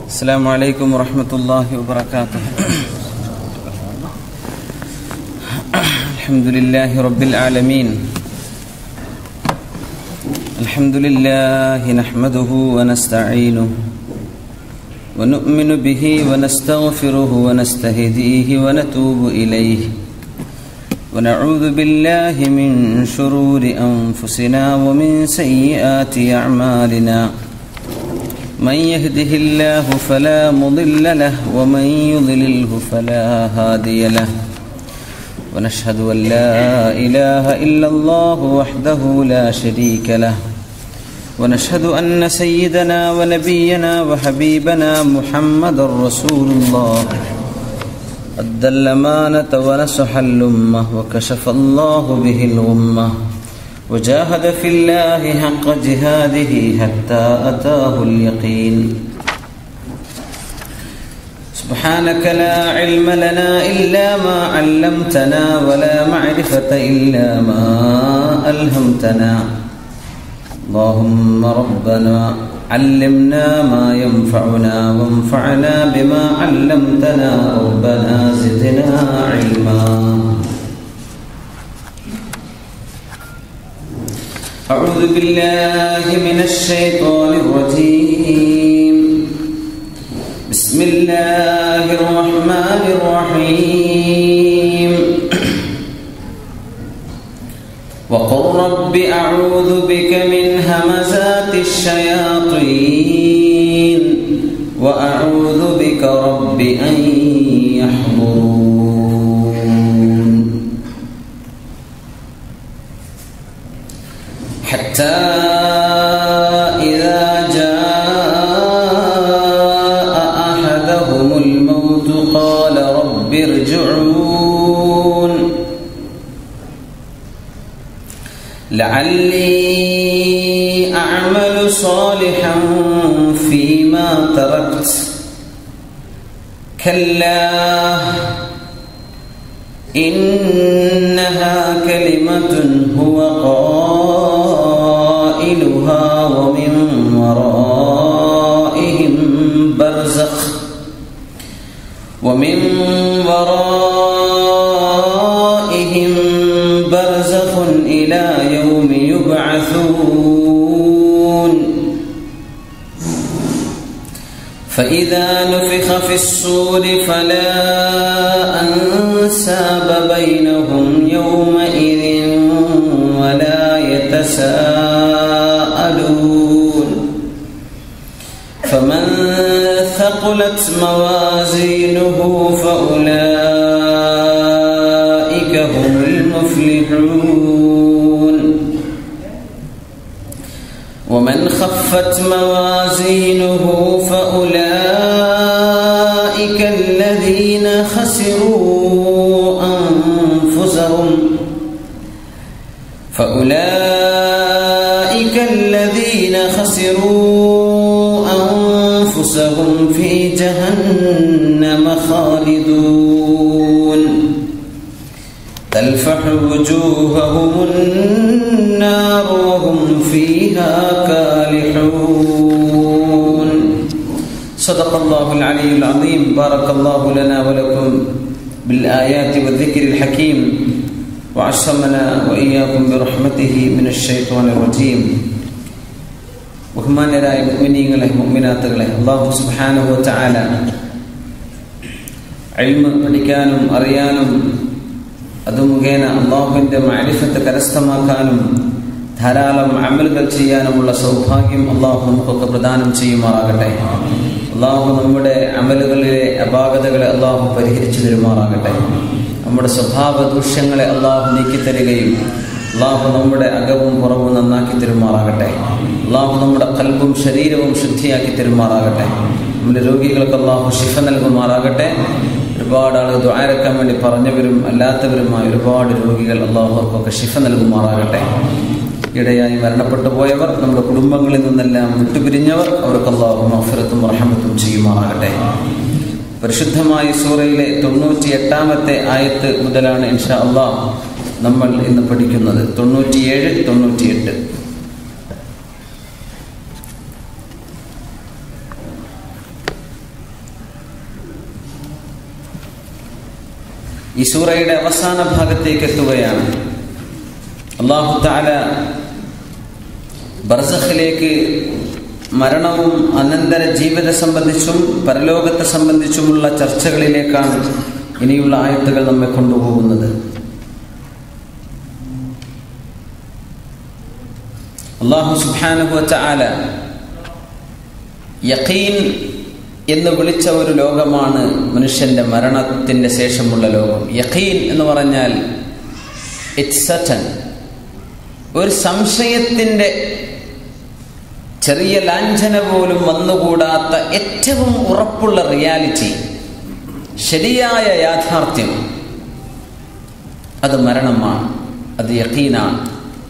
السلام عليكم ورحمة الله وبركاته الحمد لله رب العالمين الحمد لله نحمده ونستعينه ونؤمن به ونستغفره ونستهديه ونتوب إليه ونعوذ بالله من شرور أنفسنا ومن سيئات أعمالنا من يهده الله فلا مضل له ومن يضلله فلا هادي له ونشهد أن لا إله إلا الله وحده لا شريك له ونشهد أن سيدنا ونبينا وحبيبنا محمد رسول الله أدى الأمانة ونصح الأمة وكشف الله به الغمة وجاهد في الله حق جهاده حتى أتاه اليقين سبحانك لا علم لنا إلا ما علمتنا ولا معرفة إلا ما ألهمتنا اللهم ربنا علمنا ما ينفعنا وانفعنا بما علمتنا ربنا زدنا علما أعوذ بالله من الشيطان الرجيم بسم الله الرحمن الرحيم وقل رب أعوذ بك من همزات الشياطين وأعوذ بك رب أن يحضرون حتى إذا جاء أحدهم الموت قال رب ارجعون لعلي أعمل صالحا فيما تركت كلا إنها كلمة هو قائلها ومن ورائهم برزخ ومن ورائهم برزخ إلى يوم يبعثون فإذا نفخ في الصور فلا أنساب بينهم يومئذ ولا يتساءلون فمن ثقلت موازينه فأولئك هم المفلحون ومن خفت موازينه فأولئك الذين خسروا أنفسهم فأولئك الذين خسروا أنفسهم في جهنم خالدون تلفح وجوههم النار وهم فيها كالحون صدق الله العلي العظيم بارك الله لنا ولكم بالآيات والذكر الحكيم وعصمنا وإياكم برحمته من الشيطان الرجيم ബഹുമാന്യരായ മുഅ്മിനീങ്ങളെ മുഅ്മിനാത്തുകളെ അല്ലാഹു സുബ്ഹാനഹു വതആല ഇൽമ് പഠിക്കാനും അറിയാനും അത് മുഖേന അള്ളാഹുവിന്റെ മാരിഫത്ത് കരസ്ഥമാക്കാനും ധാരാളം അമലുകൾ ചെയ്യാനുമുള്ള സൗഭാഗ്യം അള്ളാഹു നമുക്കൊക്കെ പ്രദാനം ചെയ്യുമാറാകട്ടെ അള്ളാഹു നമ്മുടെ അമലുകളിലെ അപാകതകളെ അള്ളാഹു പരിഹരിച്ചു തരുമാറാകട്ടെ നമ്മുടെ സ്വഭാവ ദൂഷ്യങ്ങളെ അള്ളാഹു നീക്കിത്തരികയും അള്ളാഹു നമ്മുടെ അകവും പുറവും നന്നാക്കി തരുമാറാകട്ടെ അള്ളാഹു നമ്മുടെ കൽബും ശരീരവും ശുദ്ധിയാക്കി തരുമാറാകട്ടെ നമ്മുടെ രോഗികൾക്ക് അള്ളാഹു ശിഫ നൽകുമാറാകട്ടെ ഒരുപാട് ആളുകൾ ദ്വാരക്കാൻ വേണ്ടി പറഞ്ഞവരും അല്ലാത്തവരുമായ ഒരുപാട് രോഗികൾ അള്ളാഹുർക്കൊക്കെ ശിഫ നൽകുമാറാകട്ടെ ഇടയായി മരണപ്പെട്ടു പോയവർ നമ്മുടെ കുടുംബങ്ങളിൽ നിന്നെല്ലാം വിട്ടുപിരിഞ്ഞവർ അവർക്ക് അള്ളാഹു മഫറത്തും റഹമത്തും ചെയ്യുമാറാകട്ടെ പരിശുദ്ധമായ സൂറയിലെ തൊണ്ണൂറ്റി എട്ടാമത്തെ ആയത്ത് മുതലാണ് ഇൻഷാ അള്ളാഹ് നമ്മൾ ഇന്ന് പഠിക്കുന്നത് തൊണ്ണൂറ്റിയേഴ് തൊണ്ണൂറ്റിയെട്ട് ഈ സൂറയുടെ അവസാന ഭാഗത്തേക്ക് എത്തുകയാണ് അള്ളാഹു താല ബർസഖിലേക്ക് മരണവും അനന്തര ജീവിത സംബന്ധിച്ചും പരലോകത്തെ സംബന്ധിച്ചുമുള്ള ചർച്ചകളിലേക്കാണ് ഇനിയുള്ള ആയത്തുകൾ നമ്മെ കൊണ്ടുപോകുന്നത് അള്ളാഹു സുബാനുഭവച്ച ആല യഖീൻ എന്ന് വിളിച്ച ഒരു ലോകമാണ് മനുഷ്യന്റെ മരണത്തിന്റെ ശേഷമുള്ള ലോകം യഖീൻ എന്ന് പറഞ്ഞാൽ ഇറ്റ്സ് സറ്റൻ ഒരു സംശയത്തിന്റെ ചെറിയ ലാഞ്ചന പോലും വന്നുകൂടാത്ത ഏറ്റവും ഉറപ്പുള്ള റിയാലിറ്റി ശരിയായ യാഥാർത്ഥ്യം അത് മരണമാണ് അത് യഖീനാണ്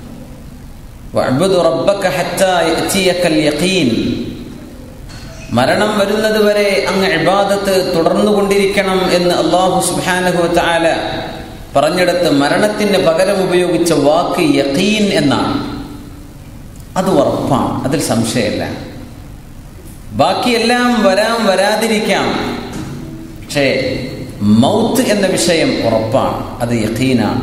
മരണം വരുന്നത് വരെ അങ്ങ് ഇബാദത്ത് തുടർന്നുകൊണ്ടിരിക്കണം എന്ന് അള്ളാഹു സുബാനഹു താല പറഞ്ഞെടുത്ത് മരണത്തിന് പകരം ഉപയോഗിച്ച വാക്ക് യഖീൻ എന്നാണ് അത് ഉറപ്പാണ് അതിൽ സംശയമില്ല ബാക്കിയെല്ലാം വരാം വരാതിരിക്കാം പക്ഷേ മൗത്ത് എന്ന വിഷയം ഉറപ്പാണ് അത് യഖീനാണ്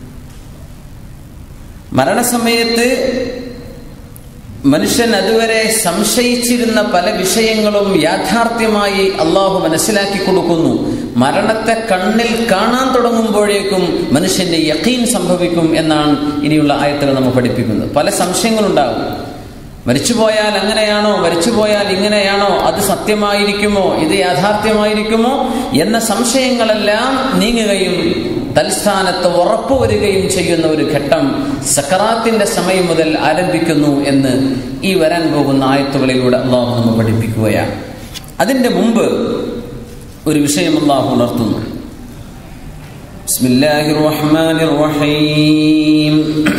മരണസമയത്ത് മനുഷ്യൻ അതുവരെ സംശയിച്ചിരുന്ന പല വിഷയങ്ങളും യാഥാർത്ഥ്യമായി അള്ളാഹു മനസ്സിലാക്കി കൊടുക്കുന്നു മരണത്തെ കണ്ണിൽ കാണാൻ തുടങ്ങുമ്പോഴേക്കും മനുഷ്യന്റെ യക്കീൻ സംഭവിക്കും എന്നാണ് ഇനിയുള്ള ആയത്തുകൾ നമ്മൾ പഠിപ്പിക്കുന്നത് പല സംശയങ്ങളുണ്ടാകും മരിച്ചുപോയാൽ അങ്ങനെയാണോ മരിച്ചുപോയാൽ ഇങ്ങനെയാണോ അത് സത്യമായിരിക്കുമോ ഇത് യാഥാർത്ഥ്യമായിരിക്കുമോ എന്ന സംശയങ്ങളെല്ലാം നീങ്ങുകയും തൽസ്ഥാനത്ത് ഉറപ്പുവരികയും ചെയ്യുന്ന ഒരു ഘട്ടം സക്കറാത്തിന്റെ സമയം മുതൽ ആരംഭിക്കുന്നു എന്ന് ഈ വരാൻ പോകുന്ന ആയത്തുകളിലൂടെ അള്ളാഹു നമ്മൾ പഠിപ്പിക്കുകയാണ് അതിന്റെ മുമ്പ് ഒരു വിഷയം അള്ളാഹു ഉണർത്തുന്നു ബിസ്മില്ലാഹിർ റഹ്മാനിർ റഹീം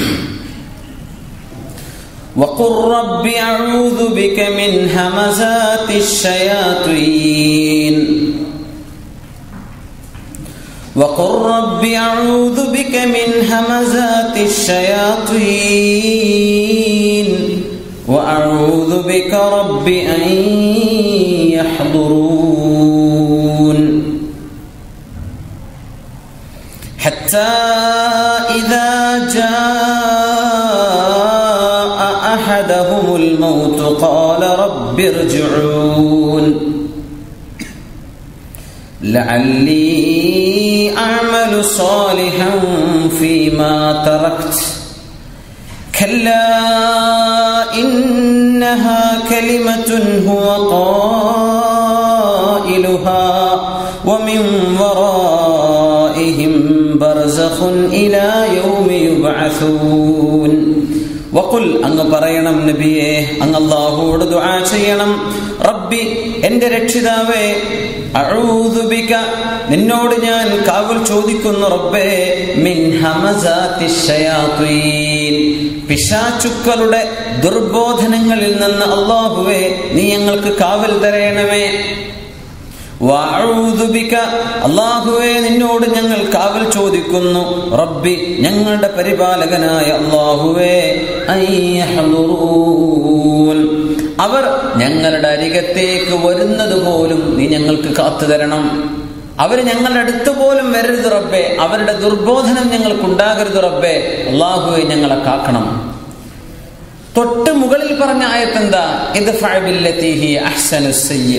وقل رب أعوذ بك من همزات الشياطين وقل رب أعوذ بك من همزات الشياطين وأعوذ بك رب أن يحضرون حتى إذا جاء أحدهم الموت قال رب ارجعون لعلي أعمل صالحا فيما تركت كلا إنها كلمة هو قائلها ومن ورائهم برزخ إلى يوم يبعثون വക്കുൽ അങ്ങ് പറയണം നബിയെ അങ്ങ് അള്ളാഹുവോട് ദുആ ചെയ്യണം റബ്ബി എന്റെ രക്ഷിതാവേ അഊദുബിക നിന്നോട് ഞാൻ കാവൽ ചോദിക്കുന്നു റബ്ബേ മിൻ ഹമസാത്തി ശയാത്വീൻ പിശാചുക്കളുടെ ദുർബോധനങ്ങളിൽ നിന്ന് അള്ളാഹുവേ നീ ഞങ്ങൾക്ക് കാവൽ തരയണമേ അള്ളാഹുവെ നിന്നോട് ഞങ്ങൾ കാവൽ ചോദിക്കുന്നു റബ്ബി ഞങ്ങളുടെ പരിപാലകനായ അള്ളാഹുവേ അവർ ഞങ്ങളുടെ അരികത്തേക്ക് വരുന്നത് പോലും നീ ഞങ്ങൾക്ക് കാത്തു തരണം അവർ ഞങ്ങളുടെ അടുത്ത് പോലും വരരുത് റബ്ബേ അവരുടെ ദുർബോധനം ഞങ്ങൾക്കുണ്ടാകരുത് റബ്ബേ അള്ളാഹുവെ ഞങ്ങളെ കാക്കണം തൊട്ട് മുകളിൽ പറഞ്ഞ ആയത്തെന്താ ഇത് അഹ്സനു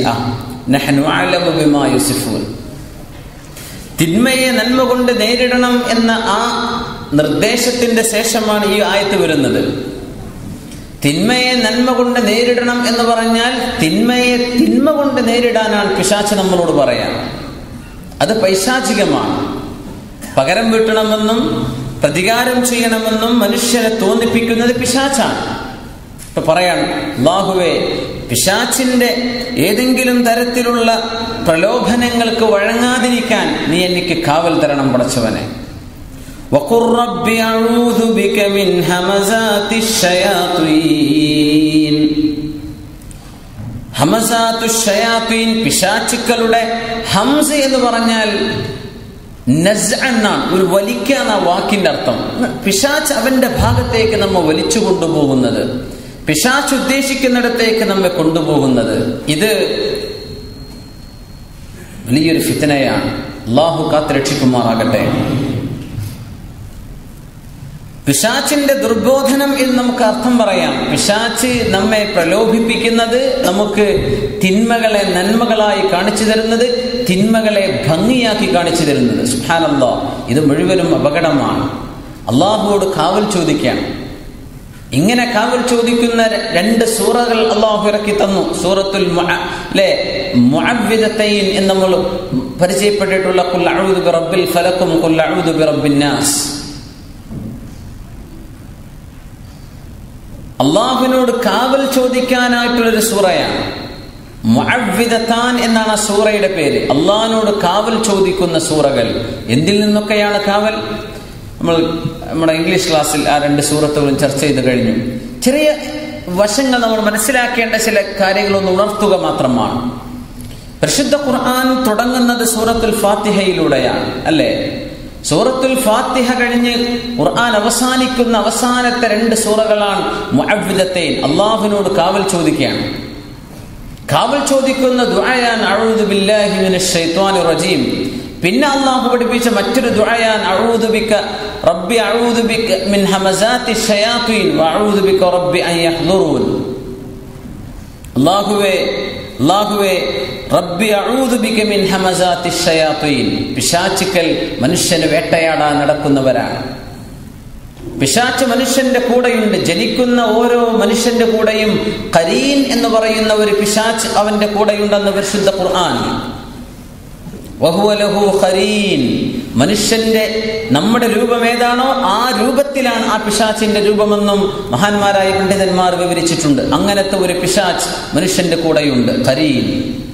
തിന്മയെ നന്മ കൊണ്ട് നേരിടണം എന്ന ആ നിർദ്ദേശത്തിന്റെ ശേഷമാണ് ഈ ആയത്ത് വരുന്നത് തിന്മയെ നന്മ കൊണ്ട് നേരിടണം എന്ന് പറഞ്ഞാൽ തിന്മയെ തിന്മ കൊണ്ട് നേരിടാനാണ് പിശാച്ച് നമ്മളോട് പറയാം അത് പൈശാചികമാണ് പകരം വീട്ടണമെന്നും പ്രതികാരം ചെയ്യണമെന്നും മനുഷ്യനെ തോന്നിപ്പിക്കുന്നത് പിശാച്ചാണ് ഇപ്പൊ പറയാണ് അള്ളാഹുവേ പിശാച്ചിന്റെ ഏതെങ്കിലും തരത്തിലുള്ള പ്രലോഭനങ്ങൾക്ക് വഴങ്ങാതിരിക്കാൻ നീ എനിക്ക് കാവൽ തരണം പടച്ചവനെ وقل رب أعوذ بك من همزات الشياطين ഹമസാത്തു ഷയാത്തീൻ പിശാച്ചുക്കളുടെ ഹംസ എന്ന് പറഞ്ഞാൽ നസ് എന്നാണ് ഒരു വലിക്കുക എന്ന വാക്കിന്റെ അർത്ഥം പിശാച്ച് അവന്റെ ഭാഗത്തേക്ക് നമ്മെ വലിച്ചു കൊണ്ടുപോകുന്നത് പിശാച്ച് ഉദ്ദേശിക്കുന്നിടത്തേക്ക് നമ്മെ കൊണ്ടുപോകുന്നത് ഇത് വലിയൊരു ഫിത്തനയാണ് അള്ളാഹു കാത്തുരക്ഷിക്കുമാറാകട്ടെ പിശാച്ചിന്റെ ദുർബോധനം എന്ന് നമുക്ക് അർത്ഥം പറയാം പിശാച്ച് നമ്മെ പ്രലോഭിപ്പിക്കുന്നത് നമുക്ക് തിന്മകളെ നന്മകളായി കാണിച്ചു തരുന്നത് തിന്മകളെ ഭംഗിയാക്കി കാണിച്ചു തരുന്നത് സുഹാനല്ലോ ഇത് മുഴുവനും അപകടമാണ് അള്ളാഹുവോട് കാവൽ ചോദിക്കാം ഇങ്ങനെ കാവൽ ചോദിക്കുന്ന രണ്ട് സൂറകൾ അള്ളാഹു ഇറക്കി തന്നു സൂറത്തുൽ അല്ലെ മുഅവ്വിദത്തൈൻ എന്ന് നമ്മൾ പരിചയപ്പെട്ടിട്ടുള്ള കുൽ അഊദു ബിറബ്ബിൽ ഫലക്കും കുൽ അഊദു ബിറബ്ബിൻ നാസ് അള്ളാഹുവിനോട് കാവൽ ചോദിക്കാനായിട്ടുള്ളൊരു സൂറയാണ് മുഅവ്വിദത്താൻ എന്നാണ് ആ സൂറയുടെ പേര് അള്ളാഹിനോട് കാവൽ ചോദിക്കുന്ന സൂറകൾ എന്തിൽ നിന്നൊക്കെയാണ് കാവൽ നമ്മൾ നമ്മുടെ ഇംഗ്ലീഷ് ക്ലാസ്സിൽ ആ രണ്ട് സൂറത്തുകളും ചർച്ച ചെയ്ത് കഴിഞ്ഞു ചെറിയ വശങ്ങൾ നമ്മൾ മനസ്സിലാക്കേണ്ട ചില കാര്യങ്ങളൊന്ന് ഉണർത്തുക മാത്രമാണ് പരിശുദ്ധ ഖുർആൻ തുടങ്ങുന്നത് സൂറത്തുൽ ഫാത്തിഹയിലൂടെയാണ് അല്ലേ സൂറത്തുൽ ഫാത്തിഹ കഴിഞ്ഞ് ഖുർആൻ അവസാനിക്കുന്ന അവസാനത്തെ രണ്ട് സൂറകളാണ് മുഅവ്വിദത്തൈൻ അള്ളാഹുവിനോട് കാവൽ ചോദിക്കുകയാണ് കാവൽ ചോദിക്കുന്ന ദുആയാൻ അഊദു ബില്ലാഹി മിനശ് ശൈത്വാനിർ റജീം പിന്നെ അള്ളാഹു പഠിപ്പിച്ച മറ്റൊരു ദുആയാൻ അഊദു ബിക റബ്ബി അഊദു ബിക മിൻ ഹമസാത്തി ഷയാത്തീൻ വഅഊദു ബിക റബ്ബി അൻ യഹ്ദുറൂൻ അല്ലാഹുവേ അല്ലാഹുവേ റബ്ബി അഊദു ബിക മിൻ ഹമസാത്തി ഷയാത്തീൻ പിശാചുക്കൾ മനുഷ്യനെ വേട്ടയാടാൻ നടക്കുന്നവരാണ് പിശാച്ച് മനുഷ്യന്റെ കൂടെയുണ്ട് ജനിക്കുന്ന ഓരോ മനുഷ്യന്റെ കൂടെയും കരീൻ എന്ന് പറയുന്ന ഒരു പിശാച്ച് അവന്റെ കൂടെയുണ്ടെന്ന് പരിശുദ്ധ ഖുർആൻ വഹുവലഹു ഖരീൻ മനുഷ്യന്റെ നമ്മുടെ രൂപം ഏതാണോ ആ രൂപത്തിലാണ് ആ പിശാച്ചിന്റെ രൂപമെന്നും മഹാന്മാരായ പണ്ഡിതന്മാർ വിവരിച്ചിട്ടുണ്ട് അങ്ങനത്തെ ഒരു പിശാച്ച് മനുഷ്യന്റെ കൂടെയുണ്ട് ഖരീൻ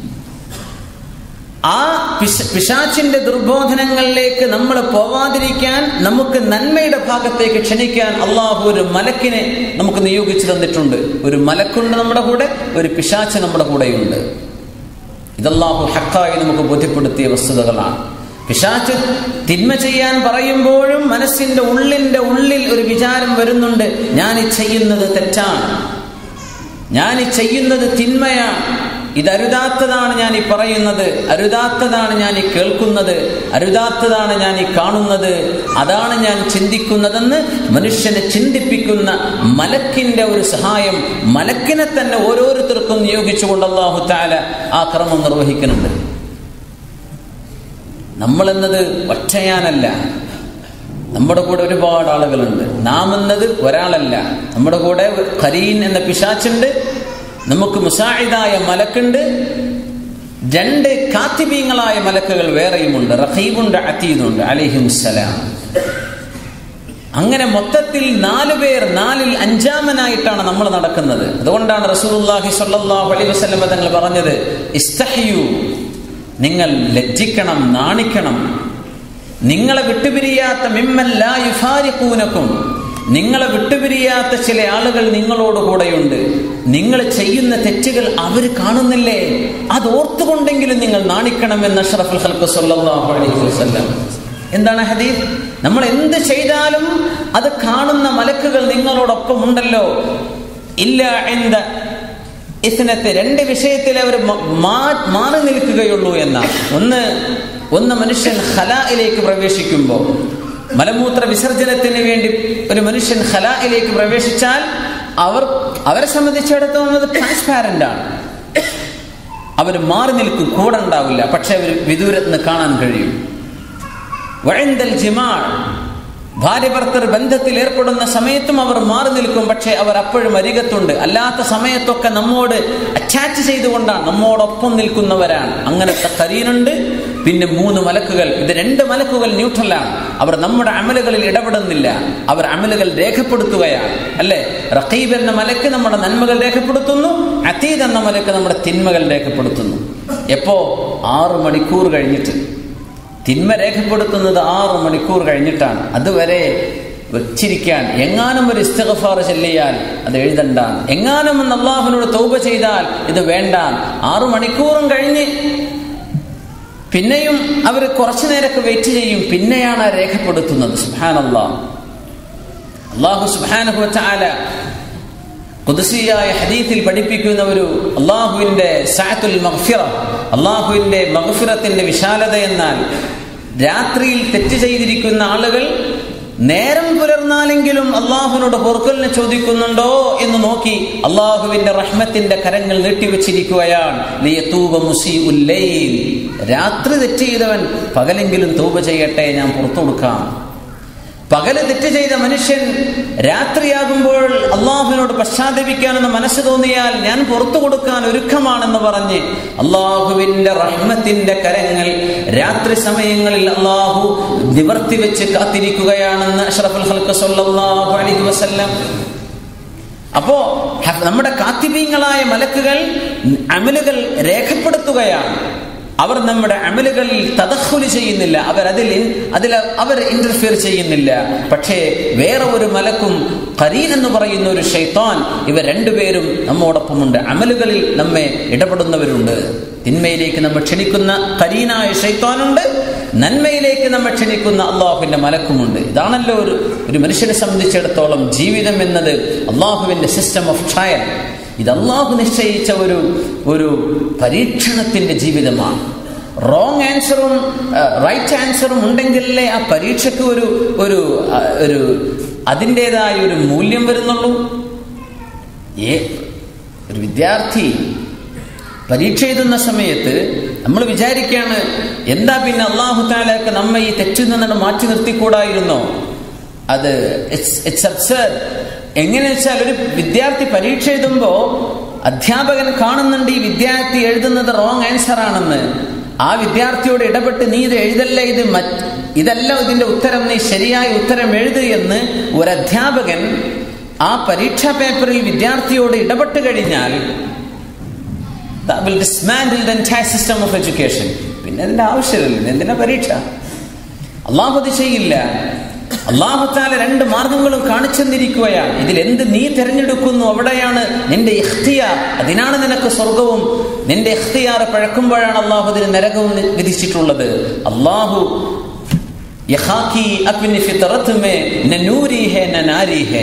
ആ പിശാച്ചിന്റെ ദുർബോധനങ്ങളിലേക്ക് നമ്മൾ പോവാതിരിക്കാൻ നമുക്ക് നന്മയുടെ ഭാഗത്തേക്ക് ക്ഷണിക്കാൻ അള്ളാഹു ഒരു മലക്കിനെ നമുക്ക് നിയോഗിച്ചു തന്നിട്ടുണ്ട് ഒരു മലക്കുണ്ട് നമ്മുടെ കൂടെ ഒരു പിശാച്ച് നമ്മുടെ കൂടെയുണ്ട് ഇതല്ലാഹു ഹക്കായി നമുക്ക് ബോധ്യപ്പെടുത്തിയ വസ്തുതകളാണ് പിശാച്ച് തിന്മ ചെയ്യാൻ പറയുമ്പോഴും മനസ്സിന്റെ ഉള്ളിന്റെ ഉള്ളിൽ ഒരു വിചാരം വരുന്നുണ്ട് ഞാൻ ഈ ചെയ്യുന്നത് തെറ്റാണ് ഞാൻ ഈ ചെയ്യുന്നത് തിന്മയാണ് ഇത് അരുതാത്തതാണ് ഞാൻ ഈ പറയുന്നത് അരുതാത്തതാണ് ഞാൻ ഈ കേൾക്കുന്നത് അരുതാത്തതാണ് ഞാൻ ഈ കാണുന്നത് അതാണ് ഞാൻ ചിന്തിക്കുന്നതെന്ന് മനുഷ്യനെ ചിന്തിപ്പിക്കുന്ന മലക്കിന്റെ ഒരു സഹായം മലക്കിനെ തന്നെ ഓരോരുത്തർക്കും നിയോഗിച്ചുകൊണ്ട് അള്ളാഹു താല ആ ക്രമം നിർവഹിക്കുന്നുണ്ട് നമ്മളെന്നത് ഒറ്റയാനല്ല നമ്മുടെ കൂടെ ഒരുപാട് ആളുകളുണ്ട് നാം എന്നത് ഒരാളല്ല നമ്മുടെ കൂടെ ഖരീൻ എന്ന പിശാച്ചുണ്ട് നമുക്ക് മുസാഹിദായ മലക്കുണ്ട് രണ്ട് കാത്തിബീങ്ങളായ മലക്കുകൾ വേറെയുമുണ്ട് റഹീബുണ്ട് അത്തീദുണ്ട് അലിഹിമുസലാം അങ്ങനെ മൊത്തത്തിൽ നാലു പേർ നാലിൽ അഞ്ചാമനായിട്ടാണ് നമ്മൾ നടക്കുന്നത് അതുകൊണ്ടാണ് റസൂലുള്ളാഹി സ്വല്ലല്ലാഹു അലൈഹി വസല്ലം തങ്ങൾ പറഞ്ഞത് ഇസ്തഹിയു നിങ്ങൾ ലജ്ജിക്കണം നാണിക്കണം നിങ്ങളെ വിട്ടുപിരിയാത്ത മിമ്മൻ ലാ യുഫാരിഖൂനക്കും നിങ്ങളെ വിട്ടുപിരിയാത്ത ചില ആളുകൾ നിങ്ങളോട് കൂടെയുണ്ട് നിങ്ങൾ ചെയ്യുന്ന തെറ്റുകൾ അവർ കാണുന്നില്ലേ അത് ഓർത്തുകൊണ്ടെങ്കിലും നിങ്ങൾ നാണിക്കണമെന്ന് അഷ്റഫുൽ ഹൽക്ക് സല്ലല്ലാഹു അലൈഹി വസല്ലം എന്താണ് ഹദീഫ് നമ്മൾ എന്ത് ചെയ്താലും അത് കാണുന്ന മലക്കുകൾ നിങ്ങളോടൊപ്പം ഉണ്ടല്ലോ ഇല്ല എന്ത് ഇസ്നത്തെ രണ്ട് വിഷയത്തിൽ അവർ മാറി നിൽക്കുകയുള്ളൂ എന്നാണ് ഒന്ന് ഒന്ന് മനുഷ്യൻ ഹലായിലേക്ക് പ്രവേശിക്കുമ്പോൾ മലമൂത്ര വിസർജനത്തിന് വേണ്ടി ഒരു മനുഷ്യൻ ഹലായിലേക്ക് പ്രവേശിച്ചാൽ അവർ അവരെ സംബന്ധിച്ചിടത്തോളം അത് ട്രാൻസ്പാരന്റ് ആണ് അവർ മാറി നിൽക്കും കൂടെ ഉണ്ടാവില്ല പക്ഷെ അവർ വിദൂരത്തിന് കാണാൻ കഴിയും വഴന്തൽ ജിമാൾ ഭാര്യ ഭർത്തർ ബന്ധത്തിൽ ഏർപ്പെടുന്ന സമയത്തും അവർ മാറി നിൽക്കും പക്ഷെ അവർ അപ്പോഴും അരികത്തുണ്ട് അല്ലാത്ത സമയത്തൊക്കെ നമ്മോട് അറ്റാച്ച് ചെയ്തുകൊണ്ടാണ് നമ്മോടൊപ്പം നിൽക്കുന്നവരാണ് അങ്ങനത്തെ കരീനുണ്ട് പിന്നെ മൂന്ന് മലക്കുകൾ ഇത് രണ്ട് മലക്കുകൾ ന്യൂട്രലാണ് അവർ നമ്മുടെ അമലുകളിൽ ഇടപെടുന്നില്ല അവർ അമലുകൾ രേഖപ്പെടുത്തുകയാണ് അല്ലെ റഖീബ് എന്ന മലക്ക് നമ്മുടെ നന്മകൾ രേഖപ്പെടുത്തുന്നു അത്തീദ് എന്ന മലക്ക് നമ്മുടെ തിന്മകൾ രേഖപ്പെടുത്തുന്നു എപ്പോ ആറ് മണിക്കൂർ കഴിഞ്ഞിട്ട് തിന്മ രേഖപ്പെടുത്തുന്നത് ആറ് മണിക്കൂർ കഴിഞ്ഞിട്ടാണ് അതുവരെ വെച്ചിരിക്കാൻ എങ്ങാനും ഒരു ഇസ്തഗഫാർ ചെല്ലിയാൽ അത് എഴുതണ്ടാൻ എങ്ങാനും ഒന്ന് അള്ളാഹുവിനോട് തൗബ ചെയ്താൽ ഇത് വേണ്ടാൻ ആറു മണിക്കൂറും കഴിഞ്ഞ് പിന്നെയും അവർ കുറച്ചു നേരമൊക്കെ വെയിറ്റ് ചെയ്യും പിന്നെയാണ് ആ രേഖപ്പെടുത്തുന്നത് സുഹാനല്ലാ അള്ളാഹു സുഹാനുഭവത്താല കുതിസിയായ ഹദീത്തിൽ പഠിപ്പിക്കുന്ന ഒരു അള്ളാഹുവിന്റെ സാത്തുൽ മഹ്ഫിറ അള്ളാഹുവിന്റെ മഹ്ഫിറത്തിന്റെ വിശാലത എന്നാൽ രാത്രിയിൽ തെറ്റ് ചെയ്തിരിക്കുന്ന ആളുകൾ നേരം പുലർന്നാലെങ്കിലും അള്ളാഹുവിനോട് പൊറുക്കലിനെ ചോദിക്കുന്നുണ്ടോ എന്ന് നോക്കി അള്ളാഹുവിന്റെ റഹ്മത്തിന്റെ കരങ്ങൾ നീട്ടിവെച്ചിരിക്കുകയാണ് രാത്രി തെറ്റ് ചെയ്തവൻ പകലെങ്കിലും തൂപ ചെയ്യട്ടെ ഞാൻ പുറത്തു കൊടുക്കാം പകല് തെറ്റ് ചെയ്ത മനുഷ്യൻ രാത്രിയാകുമ്പോൾ അള്ളാഹുവിനോട് പശ്ചാത്തപിക്കാനെന്ന് മനസ്സ് തോന്നിയാൽ ഞാൻ പുറത്തു കൊടുക്കാൻ ഒരുക്കമാണെന്ന് പറഞ്ഞ് അള്ളാഹുവിന്റെ റഹ്മത്തിന്റെ കരങ്ങൾ രാത്രി സമയങ്ങളിൽ അള്ളാഹു നിവർത്തി വെച്ച് കാത്തിരിക്കുകയാണെന്ന് അഷ്റഫുൽ ഹൽക്ക് സല്ലല്ലാഹു അലൈഹി വസല്ലം അപ്പോ നമ്മുടെ കാത്തിബീങ്ങളായ മലക്കുകൾ അമലുകൾ രേഖപ്പെടുത്തുകയാണ് അവർ നമ്മുടെ അമലുകളിൽ തദഖുല് ചെയ്യുന്നില്ല അവർ അതിൽ അതിൽ അവർ ഇന്റർഫിയർ ചെയ്യുന്നില്ല പക്ഷേ വേറെ ഒരു മലക്കും കരീൻ എന്ന് പറയുന്ന ഒരു ഷെയ്ത്താൻ ഇവർ രണ്ടുപേരും നമ്മോടൊപ്പമുണ്ട് അമലുകളിൽ നമ്മെ ഇടപെടുന്നവരുണ്ട് തിന്മയിലേക്ക് നമ്മെ ക്ഷണിക്കുന്ന കരീനായ ഷെയ്ത്താനുണ്ട് നന്മയിലേക്ക് നമ്മെ ക്ഷണിക്കുന്ന അള്ളാഹുവിന്റെ മലക്കുമുണ്ട് ഇതാണല്ലോ ഒരു ഒരു മനുഷ്യനെ സംബന്ധിച്ചിടത്തോളം ജീവിതം എന്നത് അള്ളാഹുവിന്റെ സിസ്റ്റം ഓഫ് ട്രയൽ ഇത് അള്ളാഹു നിശ്ചയിച്ച ഒരു ഒരു പരീക്ഷണത്തിന്റെ ജീവിതമാണ് റോങ് ആൻസറും റൈറ്റ് ആൻസറും ഉണ്ടെങ്കിലേ ആ പരീക്ഷയ്ക്ക് ഒരു ഒരു ഒരു അതിൻ്റെതായ ഒരു മൂല്യം വരുന്നുള്ളൂ ഏ ഒരു വിദ്യാർത്ഥി പരീക്ഷ എഴുതുന്ന സമയത്ത് നമ്മൾ വിചാരിക്കുകയാണ് എന്താ പിന്നെ അള്ളാഹു താലൊക്കെ നമ്മെ ഈ തെറ്റിൽ നിന്നാണ് മാറ്റി നിർത്തിക്കൂടായിരുന്നോ അത് ഇറ്റ്സ് അബ്സർഡ് എങ്ങനെ വെച്ചാൽ ഒരു വിദ്യാർത്ഥി പരീക്ഷ എഴുതുമ്പോ അധ്യാപകൻ കാണുന്നുണ്ട് ഈ വിദ്യാർത്ഥി എഴുതുന്നത് റോങ് ആൻസർ ആണെന്ന് ആ വിദ്യാർത്ഥിയോട് ഇടപെട്ട് നീ ഇത് എഴുതല്ല ഇത് ഇതല്ല ഇതിന്റെ ഉത്തരം നീ ശരിയായ ഉത്തരം എഴുതു എന്ന് ഒരു അധ്യാപകൻ ആ പരീക്ഷാ പേപ്പറിൽ വിദ്യാർത്ഥിയോട് ഇടപെട്ട് കഴിഞ്ഞാൽ will dismantle the entire system of education പിന്നെ അതിന്റെ ആവശ്യമില്ല എന്തിനാ പരീക്ഷ അള്ളാഹു അത് ചെയ്യില്ല അള്ളാഹുത്താല രണ്ട് മാർഗങ്ങളും കാണിച്ചു തന്നിരിക്കുകയാണ് ഇതിൽ എന്ത് നീ തിരഞ്ഞെടുക്കുന്നു അവിടെയാണ് നിന്റെ ഇഖ്തിയാർ അതിനാണ് നിനക്ക് സ്വർഗവും നിന്റെ ഇഖ്തിയാർ പഴക്കുമ്പോഴാണ് അള്ളാഹു അതിന് നരകവും വിധിച്ചിട്ടുള്ളത് അള്ളാഹു യഹാക്കി അപ്പിന് ഫിത്രത്ത് മേ നൂരി ഹേ നാരി ഹേ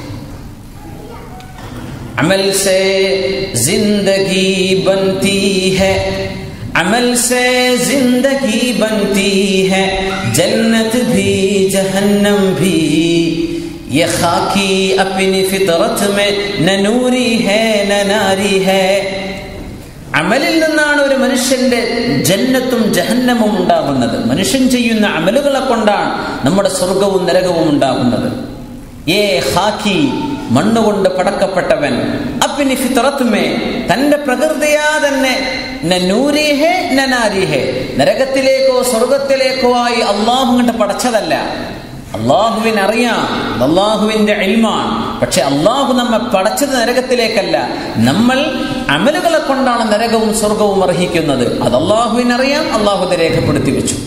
अमल से जिंदगी बनती है अमल से जिंदगी बनती है जन्नत भी जहन्नम भी ये खाकी अपनी फितरत में न नूरी है न नारी है അമലിൽ നിന്നാണ് ഒരു മനുഷ്യന്റെ ജന്നത്തും ജഹന്നമും ഉണ്ടാകുന്നത് മനുഷ്യൻ ചെയ്യുന്ന അമലുകളെ കൊണ്ടാണ് നമ്മുടെ സ്വർഗവും നരകവും ഉണ്ടാകുന്നത് ഏ ഹാക്കി മണ്ണുകൊണ്ട് പടക്കപ്പെട്ടവൻ അപ്പിനി ഫിത്രത്തുമേ തന്റെ പ്രകൃതിയാ തന്നെ നൂരിഹേ നനാരിഹേ നരകത്തിലേക്കോ സ്വർഗത്തിലേക്കോ ആയി അള്ളാഹു കണ്ട് പടച്ചതല്ല അള്ളാഹുവിന് അറിയാം അള്ളാഹുവിന്റെ അൽമാണ് പക്ഷെ അള്ളാഹു നമ്മെ പടച്ചത് നരകത്തിലേക്കല്ല നമ്മൾ അമലുകളെ കൊണ്ടാണ് നരകവും സ്വർഗവും അർഹിക്കുന്നത് അത് അള്ളാഹുവിനറിയാം അള്ളാഹു അത് രേഖപ്പെടുത്തി വെച്ചു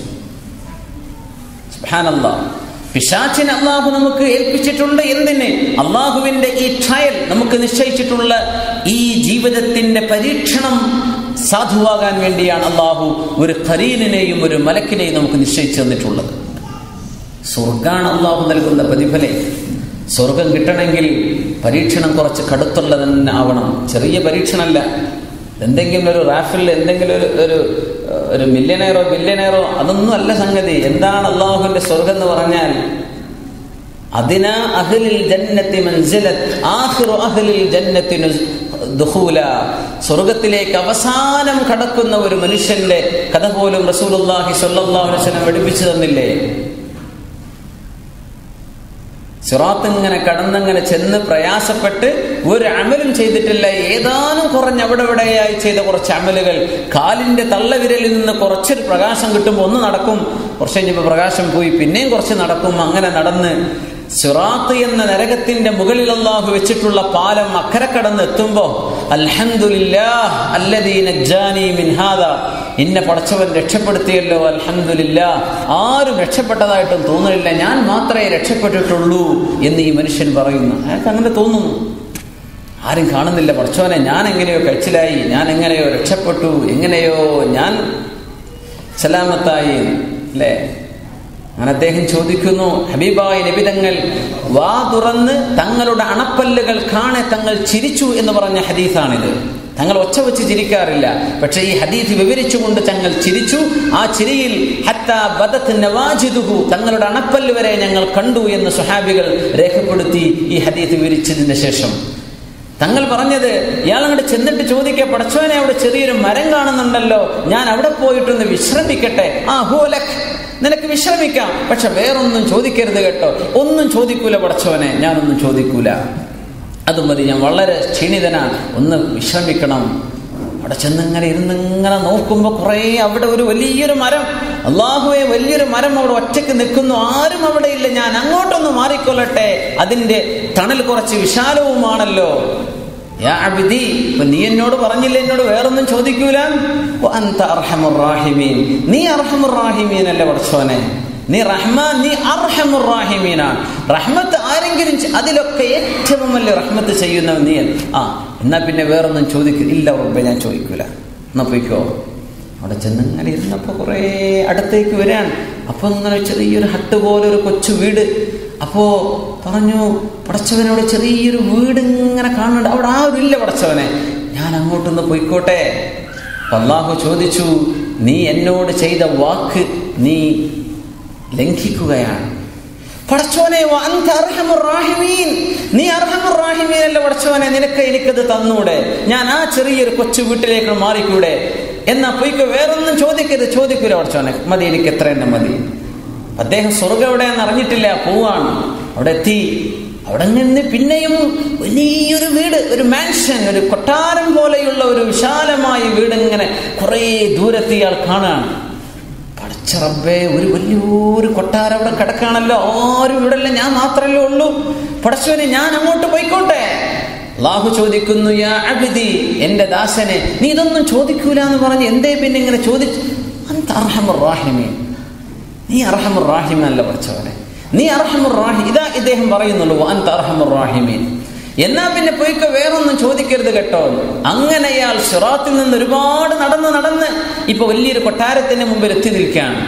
പിശാച്ചിന് അള്ളാഹു നമുക്ക് ഏൽപ്പിച്ചിട്ടുണ്ട് എന്തിന് അള്ളാഹുവിന്റെ ഈ ട്രയൽ നമുക്ക് നിശ്ചയിച്ചിട്ടുള്ള ഈ ജീവിതത്തിന്റെ പരീക്ഷണം സാധുവാകാൻ വേണ്ടിയാണ് അള്ളാഹു ഒരു ഖരീലിനെയും ഒരു മലക്കിനെയും നമുക്ക് നിശ്ചയിച്ചു തന്നിട്ടുള്ളത് സ്വർഗാണ് അള്ളാഹു നൽകുന്ന പ്രതിഫലേ സ്വർഗം കിട്ടണമെങ്കിൽ പരീക്ഷണം കുറച്ച് കടുത്തുള്ളത് തന്നെ ആവണം ചെറിയ പരീക്ഷണമല്ല എന്തെങ്കിലും ഒരു റാഫിൽ എന്തെങ്കിലും ഒരു ഒരു ഒരു മില്യനയറോ ബില്യനയറോ അതൊന്നും അല്ല സംഗതി എന്താണ് അള്ളാഹുവിന്റെ സ്വർഗം എന്ന് പറഞ്ഞാൽ അതിന അഹ്ലിൽ ജന്നത്തി മൻസിലത് ആഖിറു അഹ്ലിൽ ജന്നത്തിനു ദുഖൂല സ്വർഗത്തിലേക്ക് അവസാനം കടക്കുന്ന ഒരു മനുഷ്യന്റെ കഥ പോലും റസൂലുള്ളാഹി സ്വല്ലല്ലാഹു അലൈഹി വസല്ലം പഠിപ്പിച്ചു തന്നില്ലേ സിറാത്ത് ഇങ്ങനെ കടന്നങ്ങനെ ചെന്ന് പ്രയാസപ്പെട്ട് ഒരു അമലും ചെയ്തിട്ടില്ല ഏതാനും കുറഞ്ഞ അവിടെ ഇവിടെയായി ചെയ്ത കുറച്ച് അമലുകൾ കാലിന്റെ തള്ളവിരലിൽ നിന്ന് കുറച്ചൊരു പ്രകാശം കിട്ടുമ്പോൾ ഒന്ന് നടക്കും കുറച്ച് കഴിഞ്ഞപ്പോൾ പ്രകാശം പോയി പിന്നെയും കുറച്ച് നടക്കും അങ്ങനെ നടന്ന് സിറാത്ത് എന്ന നരകത്തിന്റെ മുകളിൽ അള്ളാഹു വെച്ചിട്ടുള്ള പാലം അക്കരെ കടന്ന് എത്തുമ്പോ അൽഹന്ദുലില്ലാ എന്നെ പടച്ചവൻ രക്ഷപ്പെടുത്തിയല്ലോ അൽഹന്ദില്ല ആരും രക്ഷപ്പെട്ടതായിട്ടും തോന്നുന്നില്ല ഞാൻ മാത്രമേ രക്ഷപ്പെട്ടിട്ടുള്ളൂ എന്ന് ഈ മനുഷ്യൻ പറയുന്നു അയാൾക്ക് അങ്ങനെ തോന്നുന്നു ആരും കാണുന്നില്ല പടച്ചവനെ ഞാൻ എങ്ങനെയോ കഴിച്ചിലായി ഞാൻ എങ്ങനെയോ രക്ഷപ്പെട്ടു എങ്ങനെയോ ഞാൻ സലാമത്തായി അല്ലേ അങ്ങനെ അദ്ദേഹം ചോദിക്കുന്നു ഹബീബായ നിബിതങ്ങൾ വാ തുറന്ന് തങ്ങളുടെ അണപ്പല്ലുകൾ കാണെ തങ്ങൾ ചിരിച്ചു എന്ന് പറഞ്ഞ ഹദീസാണിത് തങ്ങൾ ഒച്ച വെച്ച് ചിരിക്കാറില്ല പക്ഷേ ഈ ഹദീസ് വിവരിച്ചുകൊണ്ട് തങ്ങൾ ചിരിച്ചു ആ ചിരിയിൽ ഹത്താ ബദത്ത് നവാജിദുഹു തങ്ങളുടെ അണപ്പല്ല് വരെ ഞങ്ങൾ കണ്ടു എന്ന് സുഹാബികൾ രേഖപ്പെടുത്തി ഈ ഹദീസ് വിവരിച്ചതിന് ശേഷം തങ്ങൾ പറഞ്ഞത് ഇയാൾ അങ്ങോട്ട് ചെന്നിട്ട് ചോദിക്കുക പടച്ചോനെ അവിടെ ചെറിയൊരു മരം കാണുന്നുണ്ടല്ലോ ഞാൻ അവിടെ പോയിട്ടൊന്ന് വിശ്രമിക്കട്ടെ ആ ഹൂലക് നിനക്ക് വിശ്രമിക്കാം പക്ഷെ വേറൊന്നും ചോദിക്കരുത് കേട്ടോ ഒന്നും ചോദിക്കൂല പടച്ചോനെ ഞാനൊന്നും ചോദിക്കൂല അത് മതി ഞാൻ വളരെ ക്ഷീണിതനാണ് ഒന്ന് വിശ്രമിക്കണം അവിടെ ചെന്നിങ്ങനെ ഇരുന്നിങ്ങനെ നോക്കുമ്പോൾ കുറേ അവിടെ ഒരു വലിയൊരു മരം അള്ളാഹുവെ വലിയൊരു മരം അവിടെ ഒറ്റയ്ക്ക് നിൽക്കുന്നു ആരും അവിടെ ഇല്ല ഞാൻ അങ്ങോട്ടൊന്ന് മാറിക്കൊള്ളട്ടെ അതിന്റെ തണൽ കുറച്ച് വിശാലവുമാണല്ലോ യാ അബിദി ഇപ്പൊ നീ എന്നോട് പറഞ്ഞില്ല എന്നോട് വേറൊന്നും ചോദിക്കൂല വ അൻത അർഹമുർ റാഹിമീൻ നീ അർഹമുർ റാഹിമീൻ അല്ലേ പഠിച്ചോനെ നീ റഹ്മാൻ നീ അർഹമുർ റാഹിമീനാണ് റഹ്മത്ത് ആരെങ്കിലും ചെ- അതിലൊക്കെ ഏറ്റവും വലിയ റഹ്മത്ത് ചെയ്യുന്നവൻ നീ ആ എന്നാ പിന്നെ വേറൊന്നും ചോദിക്കില്ല ഇല്ല ഉറപ്പെ ഞാൻ ചോദിക്കൂല എന്നാ പോയിക്കോ അവിടെ ചെന്ന് ഇങ്ങനെ ഇരുന്നപ്പോ കുറേ അടുത്തേക്ക് വരാൻ അപ്പൊ ഇങ്ങനെ ചെറിയൊരു ഹട്ട് പോലെ ഒരു കൊച്ചു വീട് അപ്പോ പറഞ്ഞു പടച്ചവനോട് ചെറിയൊരു വീട് ഇങ്ങനെ കാണുന്നുണ്ട് അവിടെ ആരും ഇല്ല പടച്ചവനെ ഞാൻ അങ്ങോട്ടൊന്ന് പോയിക്കോട്ടെ അപ്പൊ അള്ളാഹു ചോദിച്ചു നീ എന്നോട് ചെയ്ത വാക്ക് നീ ലംഘിക്കുകയാണ് പടച്ചോനെ വ അൻത അർഹമുർ റാഹിമീൻ. നീ അർഹമുർ റാഹിമീൻ അല്ല പടച്ചോനെ നിനക്ക് എനിക്കത് തന്നൂടെ ഞാൻ ആ ചെറിയൊരു കൊച്ചു വീട്ടിലേക്ക് മാറിക്കൂടെ എന്നാ പോയിക്കോ വേറൊന്നും ചോദിക്കരുത് ചോദിക്കൂല പടച്ചോനെ മതി എനിക്ക് എത്ര എണ്ണം മതി അദ്ദേഹം സ്വർഗം എവിടെയാന്ന് അറിഞ്ഞിട്ടില്ല പോവാണ് അവിടെ എത്തി അവിടെ നിന്ന് പിന്നെയും വലിയൊരു വീട് ഒരു മാൻഷൻ ഒരു കൊട്ടാരം പോലെയുള്ള ഒരു വിശാലമായ വീട് ഇങ്ങനെ കുറേ ദൂരത്ത് ഇയാൾ കാണാണ് പടച്ചറബേ ഒരു വലിയൊരു കൊട്ടാരം അവിടെ കിടക്കാണല്ലോ ആരും ഇവിടെ ഇല്ല ഞാൻ മാത്രമല്ലേ ഉള്ളൂ പടച്ചവനെ ഞാൻ അങ്ങോട്ട് പോയിക്കോട്ടെ അള്ളാഹു ചോദിക്കുന്നു യാ അബിദി എന്റെ ദാസനെ നീ ഇതൊന്നും ചോദിക്കൂല എന്ന് പറഞ്ഞ് എന്തേ പിന്നെ ഇങ്ങനെ ചോദിച്ചു അന്ത അർഹമുർ റാഹിമീൻ നീ അർഹമുർ റാഹിമ അല്ല പഠിച്ചവനെ നീ അർഹമുർ റാഹി ഇതാ ഇദ്ദേഹം പറയുന്നുള്ളൂ അന്ത അർഹമുർ റാഹിമീൻ എന്നാ പിന്നെ പോയിക്കോ വേറൊന്നും ചോദിക്കരുത് കേട്ടോ അങ്ങനെ അയാൾ ഷിറാത്തിൽ നിന്ന് ഒരുപാട് നടന്ന് നടന്ന് ഇപ്പൊ വലിയൊരു കൊട്ടാരത്തിന് മുമ്പിൽ എത്തി നിൽക്കുകയാണ്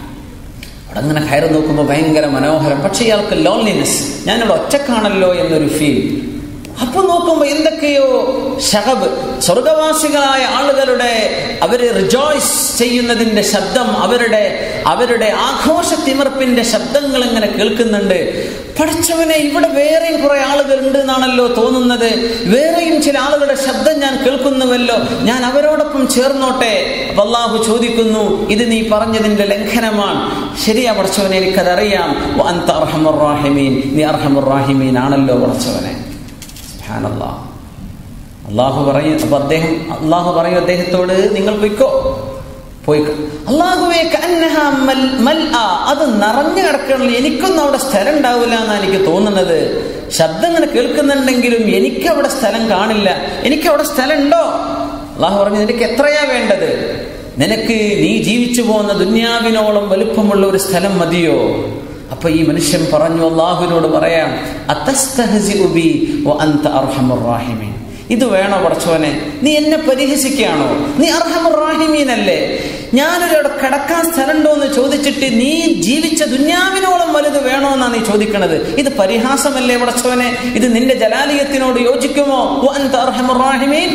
അവിടെ അങ്ങനെ കയറി നോക്കുമ്പോൾ ഭയങ്കര മനോഹരം പക്ഷെ ഇയാൾക്ക് ലോൺലിനെസ് ഞാനിവിടെ ഒറ്റക്കാണല്ലോ എന്നൊരു ഫീൽ അപ്പൊ നോക്കുമ്പോ എന്തൊക്കെയോ ഷഹബ് സ്വർഗവാസികളായ ആളുകളുടെ അവര് റിജോയ്സ് ചെയ്യുന്നതിന്റെ ശബ്ദം അവരുടെ അവരുടെ ആഘോഷ തിമിർപ്പിന്റെ ശബ്ദങ്ങൾ ഇങ്ങനെ കേൾക്കുന്നുണ്ട് പഠിച്ചവനെ ഇവിടെ വേറെയും കുറെ ആളുകൾ ഉണ്ട് എന്നാണല്ലോ തോന്നുന്നത് വേറെയും ചില ആളുകളുടെ ശബ്ദം ഞാൻ കേൾക്കുന്നുവല്ലോ ഞാൻ അവരോടൊപ്പം ചേർന്നോട്ടെ അപ്പൊ അള്ളാഹു ചോദിക്കുന്നു ഇത് നീ പറഞ്ഞതിന്റെ ലംഘനമാണ് ശരിയാ പഠിച്ചവനെ എനിക്കതറിയാം വ അൻത അർഹമുർ റാഹിമീൻ നീ അർഹമുർ റാഹിമീൻ ആണല്ലോ പഠിച്ചവനെ സുബ്ഹാനല്ലാ. അള്ളാഹു പറയും അപ്പൊ അദ്ദേഹം അള്ളാഹു പറയും അദ്ദേഹത്തോട് നിങ്ങൾ പൊയ്ക്കോ പോയിക്കോ അള്ളാഹുവെ കന്നഹ മൽ- മൽആ. അത് നിറഞ്ഞു കിടക്കണല്ലോ എനിക്കൊന്നും അവിടെ സ്ഥലം ഉണ്ടാവില്ല എന്നാണ് എനിക്ക് തോന്നുന്നത് ശബ്ദം ഇങ്ങനെ കേൾക്കുന്നുണ്ടെങ്കിലും എനിക്ക് അവിടെ സ്ഥലം കാണില്ല എനിക്ക് അവിടെ സ്ഥലം ഉണ്ടോ അള്ളാഹു പറഞ്ഞു നിനക്ക് എത്രയാ വേണ്ടത് നിനക്ക് നീ ജീവിച്ചു പോകുന്ന ദുന്യാവിനോളം വലുപ്പമുള്ള ഒരു സ്ഥലം മതിയോ അപ്പൊ ഈ മനുഷ്യൻ പറഞ്ഞു അള്ളാഹുവിനോട് പറയാം "അതസ്തഹ്സിഉ ബി വ അൻത അർഹമുർ റാഹിമീൻ." ഇത് വേണോ പടച്ചോനെ നീ എന്നെ പരിഹസിക്കുകയാണോ നീ അർഹമുർ റാഹിമീൻ അല്ലേ ഞാനൊരു കിടക്കാൻ സ്ഥലമുണ്ടോ എന്ന് ചോദിച്ചിട്ട് നീ ജീവിച്ച ദുന്യാവിനോളം വലുത് വേണോ എന്നാ നീ ചോദിക്കണത് ഇത് പരിഹാസമല്ലേ പടച്ചോനെ ഇത് നിന്റെ ജലാലിയത്തിനോട് യോജിക്കുമോ വ അൻത അർഹമുർ റാഹിമീൻ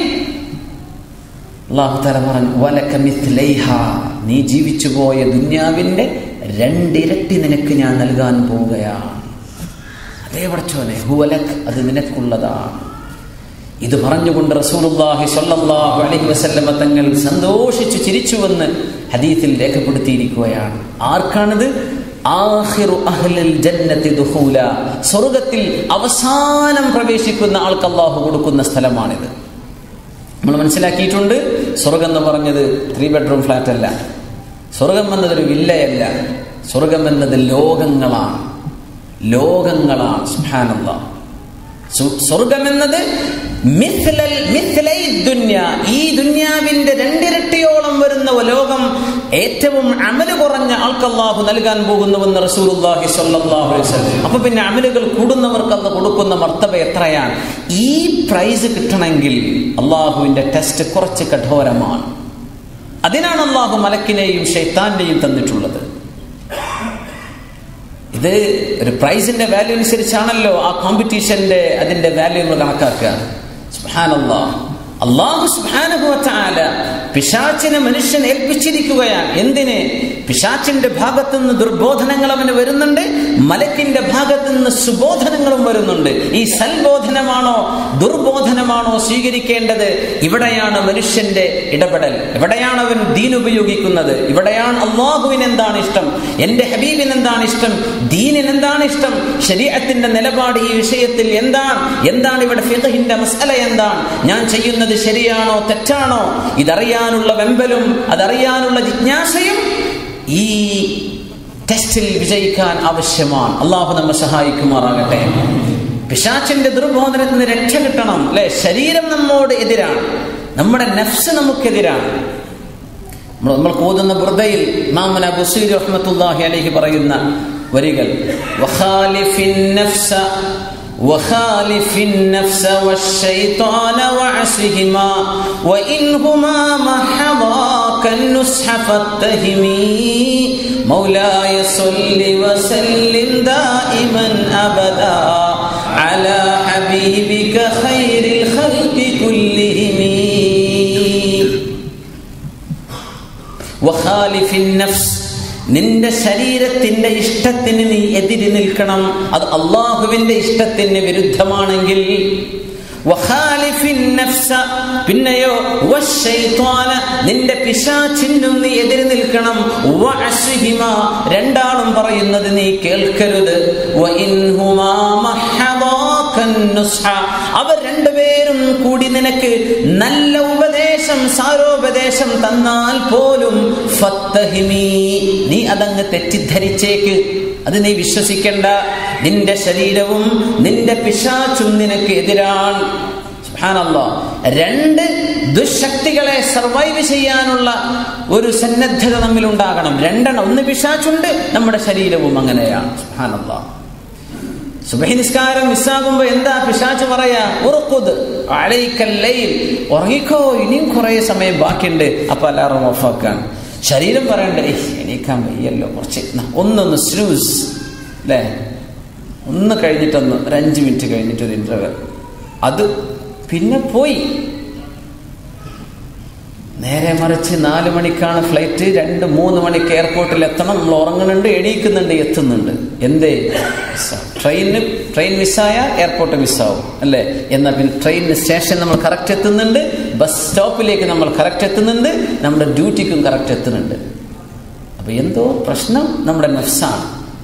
അള്ളാഹു തല പറഞ്ഞു "വലക മിത്ലൈഹ." നീ ജീവിച്ചു പോയ ദുന്യാവിന്റെ രണ്ടിരട്ടി നിനക്ക് ഞാൻ നൽകാൻ പോവുകയാണ് അതേ പടച്ചോനെ ഹുവലക് അത് നിനക്കുള്ളതാണ് ഇത് പറഞ്ഞുകൊണ്ട് റസൂലുള്ളാഹി സ്വല്ലല്ലാഹു അലൈഹി വസല്ലമ തങ്ങൾ സന്തോഷിച്ചു ചിരിച്ചുവെന്ന് ഹദീസിൽ രേഖപ്പെടുത്തിയിരിക്കുകയാണ് ആർക്കാണിത് ആഖിറു അഹ്ലിൽ ജന്നത്തി ദുഖൂല സ്വർഗത്തിൽ അവസാനം പ്രവേശിക്കുന്ന ആൾക്ക് അള്ളാഹു കൊടുക്കുന്ന സ്ഥലമാണിത് നമ്മൾ മനസ്സിലാക്കിയിട്ടുണ്ട് സ്വർഗം എന്ന് പറഞ്ഞത് ത്രീ ബെഡ്റൂം ഫ്ലാറ്റ് അല്ല സ്വർഗം എന്നതൊരു വില്ലയല്ല സ്വർഗം എന്നത് ലോകങ്ങളാണ് ലോകങ്ങളാണ് സുബ്ഹാനല്ലാ സു- സ്വർഗം എന്നത് മിഥ്ലൽ മിഥ്ലൈ ദുന്യ ഈ ദുന്യാവിന്റെ രണ്ടിരട്ടിയോളം വരുന്ന ഒരു ലോകം ഏറ്റവും അമല് കുറഞ്ഞ ആൾക്ക് അള്ളാഹു നൽകാൻ പോകുന്നുവെന്ന് റസൂലുള്ളാഹി സ്വല്ലല്ലാഹു അലൈഹി വസല്ലം അപ്പൊ പിന്നെ അമലുകൾ കൂടുന്നവർക്ക് അന്ന് കൊടുക്കുന്ന മർത്തബ എത്രയാണ് ഈ പ്രൈസ് കിട്ടണമെങ്കിൽ അള്ളാഹുവിന്റെ ടെസ്റ്റ് കുറച്ച് കഠോരമാണ് അതിനാണ് അള്ളാഹു മലക്കിനെയും ഷെയ്ത്താന്റെയും തന്നിട്ടുള്ളത് ഇത് ഒരു പ്രൈസിന്റെ വാല്യൂ അനുസരിച്ചാണല്ലോ ആ കോമ്പറ്റീഷന്റെ അതിന്റെ വാല്യൂ നമ്മൾ കണക്കാക്കുക സുബ്ഹാനല്ലാ അള്ളാഹു സുബാനുഭവത്താല പിശാച്ചിനെ മനുഷ്യൻ ഏൽപ്പിച്ചിരിക്കുകയാണ് എന്തിന് പിശാച്ചിന്റെ ഭാഗത്തു നിന്ന് ദുർബോധനങ്ങൾ അവന് വരുന്നുണ്ട് മലക്കിന്റെ ഭാഗത്തു നിന്ന് സുബോധനങ്ങളും വരുന്നുണ്ട് ഈ സൽബോധനമാണോ ദുർബോധനമാണോ സ്വീകരിക്കേണ്ടത് ഇവിടെയാണ് മനുഷ്യന്റെ ഇടപെടൽ എവിടെയാണ് അവൻ ദീൻ ഉപയോഗിക്കുന്നത് ഇവിടെയാണ് അള്ളാഹുവിന് എന്താണ് ഇഷ്ടം എന്റെ ഹബീബിന് എന്താണ് ഇഷ്ടം ദീനിന് എന്താണ് ഇഷ്ടം ശരീരത്തിന്റെ നിലപാട് ഈ വിഷയത്തിൽ എന്താണ് എന്താണ് ഇവിടെ ഫിഖഹിന്റെ മസല എന്താണ് ഞാൻ ചെയ്യുന്നത് ശരിയാണോ തെറ്റാണോ ഇതറിയാനുള്ള വെമ്പലും അതറിയാനുള്ള ജിജ്ഞാസയും ഈ ടെസ്റ്റിൽ വിജയിക്കാൻ ആവശ്യമാണ് അള്ളാഹു നമ്മെ സഹായിക്കുമാറാകട്ടെ പിശാച്ചിന്റെ ദുർബോധനത്തിൽ നിന്ന് രക്ഷ കിട്ടണം അല്ലെ ശരീരം നമ്മോട് എതിരാണ് നമ്മുടെ നഫ്സ് നമുക്കെതിരാണ് നമ്മൾ നമ്മൾ ഓതുന്ന ബുർദയിൽ മാമന ബുസീർ റഹ്മത്തുല്ലാഹി അലൈഹി പറയുന്ന വരികൾ വഖാലിഫിൻ നഫ്സ وخالف النفس والشيطان وعصهما وإنهما محضاك النصح فاتهمي مولاي صل وسلم دائما أبدا على حبيبك خير الخلق كلهم وخالف النفس നിന്റെ ശരീരത്തിന്റെ ഇഷ്ടത്തിന് നീ എതിരി നിൽക്കണം അത് അള്ളാഹുവിന്റെ ഇഷ്ടത്തിന് വിരുദ്ധമാണെങ്കിൽ പിന്നെയോ നിന്റെ പിശാചിനും നീ എതിരി നിൽക്കണം രണ്ടാളും പറയുന്നത് നീ കേൾക്കരുത് അവർ രണ്ടുപേരും കൂടി നിനക്ക് നല്ല ഉപദേശം സാരോപദേശം തന്നാൽ പോലും നീ അതങ്ങ് തെറ്റിദ്ധരിച്ചേക്ക് അത് നീ വിശ്വസിക്കണ്ട നിന്റെ ശരീരവും നിന്റെ പിശാച്ചും നിനക്ക് എതിരാണ് രണ്ട് ദുശക്തികളെ സർവൈവ് ചെയ്യാനുള്ള ഒരു സന്നദ്ധത നമ്മിൽ ഉണ്ടാകണം രണ്ടെണ്ണം ഒന്ന് പിശാച്ചുണ്ട് നമ്മുടെ ശരീരവും അങ്ങനെയാണ് സുഹാനല്ലാ സുബഹി നിസ്കാരം മിസ്സാകുമ്പോ എന്താ പിശാച്ച് പറയാ ഉറക്കുത് അഴയിക്കല്ലയിൽ ഉറങ്ങിക്കോ ഇനിയും കുറെ സമയം ബാക്കിയുണ്ട് അപ്പൊ അലാറം ഓഫാക്കാണ് ശരീരം പറയണ്ടേ എണീക്കാൻ വയ്യല്ലോ കുറച്ച് ഒന്നൊന്ന് സ്ലൂസ് അല്ലേ ഒന്ന് കഴിഞ്ഞിട്ടൊന്ന് ഒരു അഞ്ച് മിനിറ്റ് കഴിഞ്ഞിട്ട് ഒരു ഇന്റർവെൽ അത് പിന്നെ പോയി നേരെ മറിച്ച് നാല് മണിക്കാണ് ഫ്ലൈറ്റ് രണ്ട് മൂന്ന് മണിക്ക് എയർപോർട്ടിൽ എത്തണം നമ്മൾ ഉറങ്ങുന്നുണ്ട് എണീക്കുന്നുണ്ട് എത്തുന്നുണ്ട് എന്തേ ട്രെയിനിന് ട്രെയിൻ മിസ്സായാൽ എയർപോർട്ട് മിസ്സാവും അല്ലേ എന്നാൽ പിന്നെ ട്രെയിനിന് സ്റ്റേഷൻ നമ്മൾ കറക്റ്റ് എത്തുന്നുണ്ട് ബസ് സ്റ്റോപ്പിലേക്ക് നമ്മൾ കറക്റ്റ് എത്തുന്നുണ്ട് നമ്മുടെ ഡ്യൂട്ടിക്കും കറക്റ്റ് എത്തുന്നുണ്ട് അപ്പൊ എന്തോ പ്രശ്നം നമ്മുടെ നെഫ്സാണ്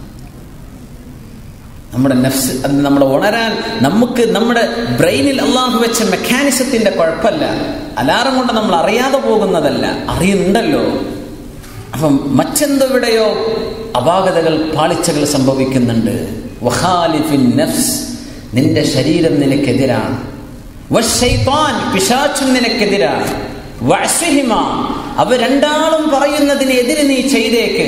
നമ്മുടെ നെഫ്സ് അത് നമ്മുടെ ഉണരാൻ നമുക്ക് നമ്മുടെ ബ്രെയിനിൽ അള്ളാഹു വെച്ച മെക്കാനിസത്തിന്റെ കുഴപ്പമല്ല അലാറം കൊണ്ട് നമ്മൾ അറിയാതെ പോകുന്നതല്ല അറിയുന്നുണ്ടല്ലോ അപ്പം മറ്റെന്തെവിടെയോ അപാകതകൾ പാളിച്ചകൾ സംഭവിക്കുന്നുണ്ട് നഫ്സ് നിന്റെ ശരീരം നിനക്കെതിരാണ് പിശാച്ചും നിനക്കെതിരാണ് അവ രണ്ടാളും പറയുന്നതിനെതിരെ നീ ചെയ്തേക്ക്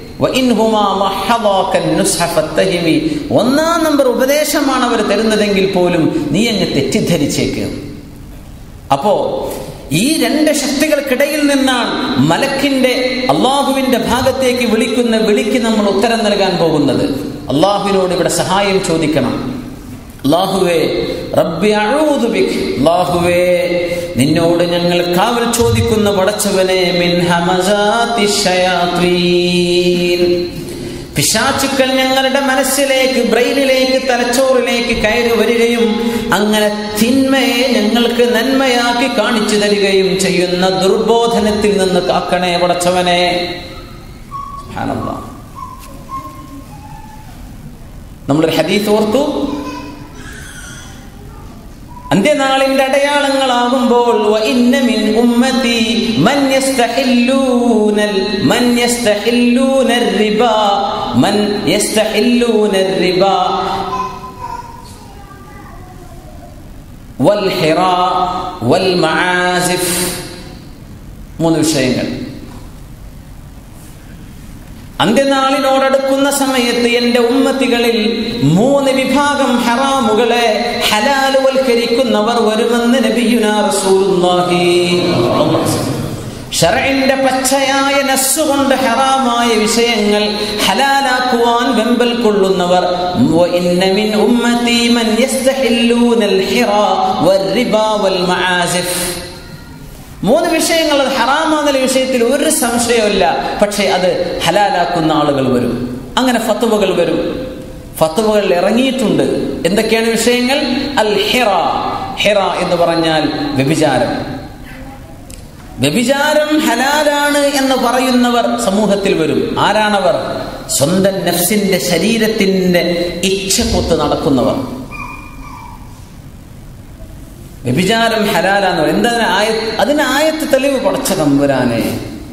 ഒന്നാം നമ്പർ ഉപദേശമാണ് അവർ തരുന്നതെങ്കിൽ പോലും നീ അങ്ങ് തെറ്റിദ്ധരിച്ചേക്ക് അപ്പോ ഈ രണ്ട് ശക്തികൾക്കിടയിൽ നിന്നാണ് മലക്കിന്റെ അള്ളാഹുവിന്റെ ഭാഗത്തേക്ക് വിളിക്കുന്ന വിളിക്ക് നമ്മൾ ഉത്തരം നൽകാൻ പോകുന്നത് അള്ളാഹുവിനോട് ഇവിടെ സഹായം ചോദിക്കണം അള്ളാഹുവേ റബ്ബി അഊദുബിക് അള്ളാഹുവേ നിന്നോട് ഞങ്ങൾ കാവൽ ചോദിക്കുന്ന പടച്ചവനെ മിൻ ഹമസാത്തി ശയാത്വീൻ പിശാചുക്കൾ ഞങ്ങളുടെ മനസ്സിലേക്ക് ബ്രെയിനിലേക്ക് തലച്ചോറിലേക്ക് കയറി വരികയും അങ്ങനെ തിന്മയെ ഞങ്ങൾക്ക് നന്മയാക്കി കാണിച്ചു തരികയും ചെയ്യുന്ന ദുർബോധനത്തിൽ നിന്ന് കാക്കണേ പടച്ചവനെ നമ്മളൊരു ഹദീസ് ഓർത്തു അന്ത്യനാളിന്റെ അടയാളങ്ങളാകുമ്പോൾ മൂന്ന് വിഷയങ്ങൾ അന്ത്യനാളിനോടടുക്കുന്ന സമയത്ത് എന്റെ ഉമ്മത്തികളിൽ മൂന്ന് വിഭാഗം ഹറാമുകളെ ഹലാലുവൽക്കരിക്കുന്നവർ വരുമെന്ന് നബിയുന റസൂലുള്ളാഹി ഷറഇന്റെ പച്ചയായ നസ്സുകൊണ്ട് ഹറാമായ വിഷയങ്ങൾ ഹലാലാക്കുവാൻ വെമ്പൽ കൊള്ളുന്നവർ വഇന്ന മിൻ ഉമ്മത്തി മൻ യസ്തഹില്ലൂനൽ ഹിറാ വൽറിബാ വൽ മആസിഫ് മൂന്ന് വിഷയങ്ങൾ അത് ഹറാമാകുന്ന വിഷയത്തിൽ ഒരു സംശയമില്ല പക്ഷേ അത് ഹലാലാക്കുന്ന ആളുകൾ വരും അങ്ങനെ ഫത്തുവകൾ വരും ഫത്തുവകൾ ഇറങ്ങിയിട്ടുണ്ട് എന്തൊക്കെയാണ് വിഷയങ്ങൾ അൽ ഹിറ ഹിറ എന്ന് പറഞ്ഞാൽ വ്യഭിചാരം വ്യഭിചാരം ഹലാലാണ് എന്ന് പറയുന്നവർ സമൂഹത്തിൽ വരും ആരാണവർ സ്വന്തം നഫ്സിന്റെ ശരീരത്തിന്റെ ഇച്ഛ കൊത്ത് നടക്കുന്നവർ വ്യഭിചാരം ഹലാലാന്ന് പറയും എന്താ ആയ അതിന് ആയത്ത് തെളിവ് പടച്ച തമ്പുരാനെ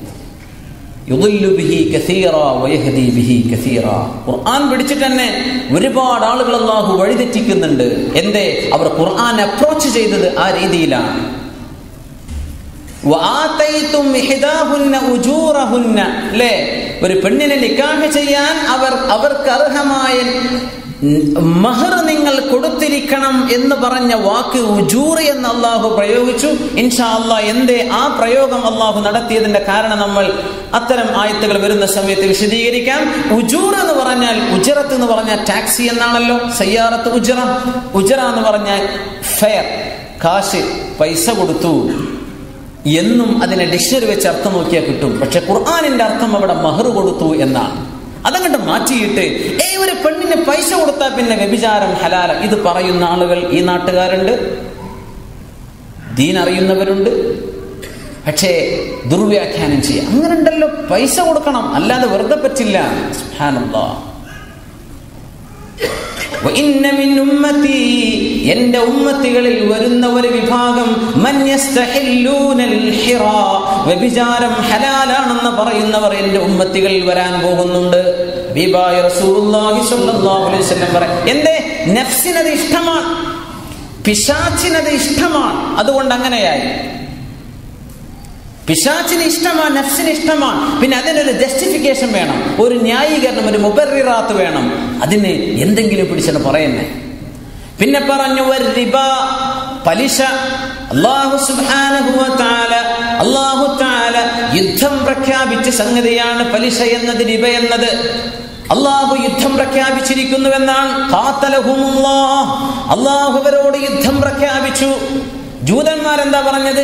ഖുർആൻ പിടിച്ചിട്ട് തന്നെ ഒരുപാട് ആളുകൾ അള്ളാഹു വഴിതെറ്റിക്കുന്നുണ്ട് എന്തേ അവർ ഖുർആൻ അപ്രോച്ച് ചെയ്തത് ആ രീതിയിലാണ് അല്ലേ ഒരു പെണ്ണിനെ നിക്കാഹ് ചെയ്യാൻ അവർ അവർക്ക് അർഹമായ മഹർ നിങ്ങൾ കൊടുത്തിരിക്കണം എന്ന് പറഞ്ഞ വാക്ക് ഉജൂർ എന്ന് അള്ളാഹു പ്രയോഗിച്ചു ഇൻഷാ അള്ളാഹ് എന്തേ ആ പ്രയോഗം അള്ളാഹു നടത്തിയതിന്റെ കാരണം നമ്മൾ അത്തരം ആയത്തുകൾ വരുന്ന സമയത്ത് വിശദീകരിക്കാം ഉജൂർ എന്ന് പറഞ്ഞാൽ ഉജറത്ത് എന്ന് പറഞ്ഞാൽ ടാക്സി എന്നാണല്ലോ സയ്യാറത്ത് ഉജറ ഉജറ എന്ന് പറഞ്ഞാൽ ഫെയർ കാശ് പൈസ കൊടുത്തു എന്നും അതിനെ ഡിക്ഷണറി വെച്ച് അർത്ഥം നോക്കിയാൽ കിട്ടും പക്ഷെ ഖുർആാനിന്റെ അർത്ഥം അവിടെ മഹർ കൊടുത്തു എന്നാണ് അതങ്ങോട്ട് മാറ്റിയിട്ട് ഏ ഒരു പെണ്ണിന് പൈസ കൊടുത്താൽ പിന്നെ വ്യഭിചാരം ഹലാല ഇത് പറയുന്ന ആളുകൾ ഈ നാട്ടുകാരുണ്ട് ദീൻ അറിയുന്നവരുണ്ട് പക്ഷേ ദുർവ്യാഖ്യാനം ചെയ്യുക അങ്ങനെ ഉണ്ടല്ലോ പൈസ കൊടുക്കണം അല്ലാതെ വെറുതെ പറ്റില്ല എന്റെ ഉമ്മത്തികളിൽ വരുന്ന ഒരു വിഭാഗം വ്യഭിചാരം ഹലാലാണെന്ന് പറയുന്നവർ എന്റെ ഉമ്മത്തികളിൽ വരാൻ പോകുന്നുണ്ട് എന്റെ നഫ്സിനത് ഇഷ്ടമാണ് പിശാച്ചിനത് ഇഷ്ടമാണ് അതുകൊണ്ട് അങ്ങനെയായി പിശാച്ചിന് ഇഷ്ടമാണ് നഫ്സിന് ഇഷ്ടമാണ് പിന്നെ അതിനൊരു ജസ്റ്റിഫിക്കേഷൻ വേണം ഒരു ന്യായീകരണം ഒരു മുബറിറാത്ത് വേണം അതിന് എന്തെങ്കിലും പിടിച്ചിട്ട് പറയുന്നേ പിന്നെ പറഞ്ഞു റിബ പലിശ അള്ളാഹു സുബ്ഹാനഹു വതആല അള്ളാഹു തആല യുദ്ധം പ്രഖ്യാപിച്ച സംഗതിയാണ് പലിശ എന്നത് റിബ എന്നത് അള്ളാഹു യുദ്ധം പ്രഖ്യാപിച്ചിരിക്കുന്നുവെന്നാണ് അള്ളാഹു അവരോട് യുദ്ധം പ്രഖ്യാപിച്ചു ജൂതന്മാരെന്താ പറഞ്ഞത്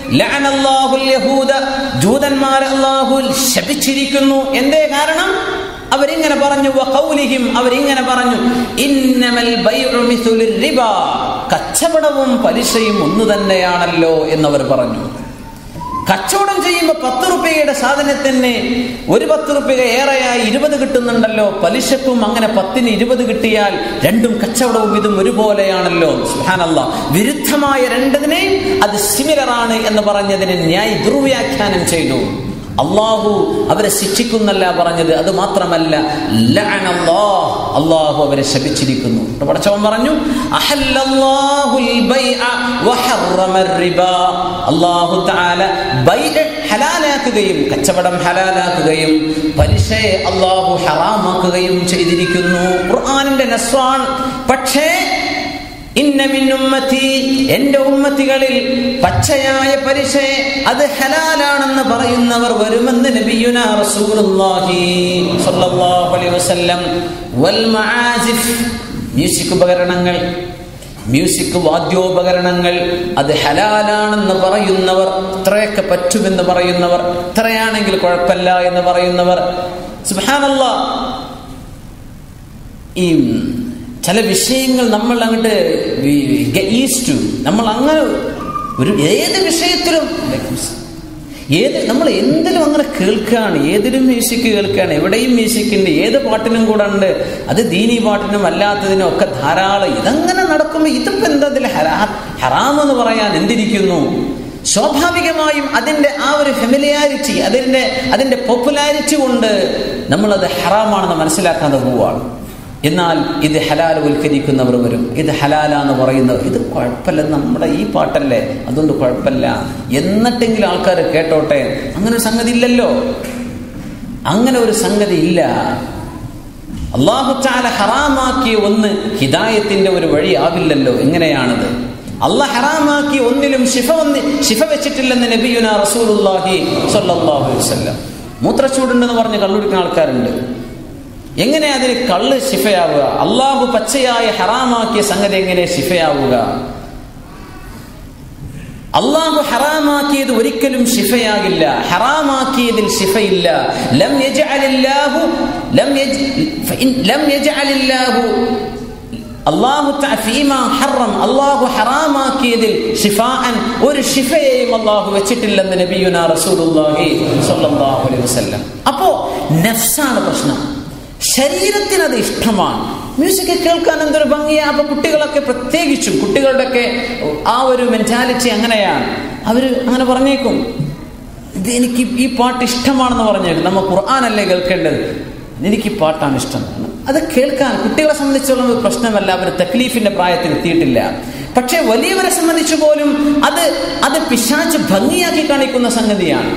ജൂതന്മാർ അള്ളാഹു ശപിച്ചിരിക്കുന്നു എന്തേ കാരണം അവരിങ്ങനെ പറഞ്ഞു കൗലിഹിം അവരിങ്ങനെ പറഞ്ഞു ഇന്നമൽ റിബ കച്ചവടവും പലിശയും ഒന്നു തന്നെയാണല്ലോ എന്നവർ പറഞ്ഞു കച്ചവടം ചെയ്യുമ്പോൾ പത്ത് റുപ്യയുടെ സാധനത്തിന് ഒരു പത്ത് റുപ്യ ഏറെയായി ഇരുപത് കിട്ടുന്നുണ്ടല്ലോ പലിശക്കും അങ്ങനെ പത്തിന് ഇരുപത് കിട്ടിയാൽ രണ്ടും കച്ചവടവും ഇതും ഒരുപോലെയാണല്ലോ സുഹാനല്ല വിരുദ്ധമായ രണ്ടതിനെയും അത് സിമിലറാണ് എന്ന് പറഞ്ഞതിനെ ന്യായ ദുർവ്യാഖ്യാനം ചെയ്തു അള്ളാഹു അവരെ ശിക്ഷിക്കുന്നല്ല പറഞ്ഞത് അത് മാത്രമല്ല അള്ളാഹു അവരെ ശപിച്ചിരിക്കുന്നു പടച്ചവൻ പറഞ്ഞു അള്ളാഹു ഹലാലാക്കുകയും കച്ചവടം ഹലാലാക്കുകയും പലിശയെ അള്ളാഹു ഹറാമാക്കുകയും ചെയ്തിരിക്കുന്നു ഖുർആാനിന്റെ നസ്വാൻ പക്ഷേ എന്റെ ഉമ്മത്തികളിൽ പച്ചയായ പരിശ അത് ഹലാലാണെന്ന് പറയുന്നവർ വരുമെന്ന് നബിയുന റസൂലുള്ളാഹി സ്വല്ലല്ലാഹു അലൈഹി വസല്ലം വൽ മആസിഫ് മ്യൂസിക് ഉപകരണങ്ങൾ മ്യൂസിക് വാദ്യോപകരണങ്ങൾ അത് ഹലാലാണെന്ന് പറയുന്നവർ ഇത്രയൊക്കെ പറ്റുമെന്ന് പറയുന്നവർ ഇത്രയാണെങ്കിൽ കുഴപ്പമില്ല എന്ന് പറയുന്നവർ സുബ്ഹാനല്ലാ ഈ ചില വിഷയങ്ങൾ നമ്മൾ അങ്ങോട്ട് ഈസ്റ്റു നമ്മൾ അങ്ങനെ ഒരു ഏത് വിഷയത്തിലും ഏത് നമ്മൾ എന്തിലും അങ്ങനെ കേൾക്കുകയാണ് ഏതിലും മ്യൂസിക് കേൾക്കുകയാണ് എവിടെയും മ്യൂസിക് ഉണ്ട് ഏത് പാട്ടിനും കൂടെ ഉണ്ട് അത് ദീനി പാട്ടിനും അല്ലാത്തതിനും ഒക്കെ ധാരാളം ഇതങ്ങനെ നടക്കുമ്പോൾ ഇതിപ്പോ എന്താ ഇതിൽ ഹരാ ഹറാം എന്ന് പറയാൻ എന്തിരിക്കുന്നു സ്വാഭാവികമായും അതിന്റെ ആ ഒരു ഫെമിലിയാരിറ്റി അതിന്റെ അതിന്റെ പോപ്പുലാരിറ്റി കൊണ്ട് നമ്മളത് ഹറാമാണെന്ന് മനസ്സിലാക്കാതെ പോവാണ് എന്നാൽ ഇത് ഹലാൽ വൽക്കരിക്കുന്നവർ വരും ഇത് ഹലാലാന്ന് പറയുന്നത് ഇത് കുഴപ്പമില്ല നമ്മുടെ ഈ പാട്ടല്ലേ അതുകൊണ്ട് കുഴപ്പമില്ല എന്നിട്ടെങ്കിലും ആൾക്കാർ കേട്ടോട്ടെ അങ്ങനെ ഒരു സംഗതി ഇല്ലല്ലോ അങ്ങനെ ഒരു സംഗതി ഇല്ല അള്ളാഹു ചാല ഹറാമാക്കിയ ഒന്ന് ഹിദായത്തിന്റെ ഒരു വഴി ആവില്ലല്ലോ എങ്ങനെയാണത് അള്ളാഹ് ഹറാമാക്കി ഒന്നിലും ശിഫ ഒന്ന് ശിഫ വെച്ചിട്ടില്ലെന്ന് നബിയുന റസൂലുള്ളാഹി സ്വല്ലല്ലാഹു അലൈഹി വസല്ലം മൂത്രച്ചൂടുണ്ടെന്ന് പറഞ്ഞ് കള്ളുടിക്കുന്ന ആൾക്കാരുണ്ട് എങ്ങനെ അതിന് കള്ള് ശിഫയാവുക അള്ളാഹു പച്ചയായ ഹറാമാക്കിയ സംഗതി എങ്ങനെ ശിഫയാവുക അള്ളാഹു ഹറാമാക്കിയത് ഒരിക്കലും ശിഫയാകില്ല ഹറാമാക്കിയതിൽ ശിഫയില്ല ലം യജ്അലില്ലാഹു ലം യജ് ഫഇൻ- ലം യജ്അലില്ലാഹു അള്ളാഹു തഅ ഫീമാ ഹറം അള്ളാഹു ഹറാമാക്കിയതിൽ ഷിഫാഅൻ ഒരു ഷിഫയെയും അള്ളാഹു വെച്ചിട്ടില്ലെന്ന് നബിയുന റസൂലുള്ളാഹി സ്വല്ലല്ലാഹു അലൈഹി വസല്ലം അപ്പോ നഫ്സാണ് പ്രശ്നം ശരീരത്തിന് അത് ഇഷ്ടമാണ് മ്യൂസിക് കേൾക്കാൻ എന്തൊരു ഭംഗിയാ അപ്പൊ കുട്ടികളൊക്കെ പ്രത്യേകിച്ചും കുട്ടികളുടെയൊക്കെ ആ ഒരു മെന്റാലിറ്റി അങ്ങനെയാണ് അവര് അങ്ങനെ പറഞ്ഞേക്കും ഇത് എനിക്ക് ഈ പാട്ട് ഇഷ്ടമാണെന്ന് പറഞ്ഞേക്കും നമ്മ ഖുർആാനല്ലേ കേൾക്കേണ്ടത് എനിക്ക് ഈ പാട്ടാണ് ഇഷ്ടം അത് കേൾക്കാൻ കുട്ടികളെ സംബന്ധിച്ചോളം ഒരു പ്രശ്നമല്ല അവർ തക്ലീഫിന്റെ പ്രായത്തിൽ എത്തിയിട്ടില്ല പക്ഷെ വലിയവരെ സംബന്ധിച്ച് പോലും അത് അത് പിശാച്ച് ഭംഗിയാക്കി കാണിക്കുന്ന സംഗതിയാണ്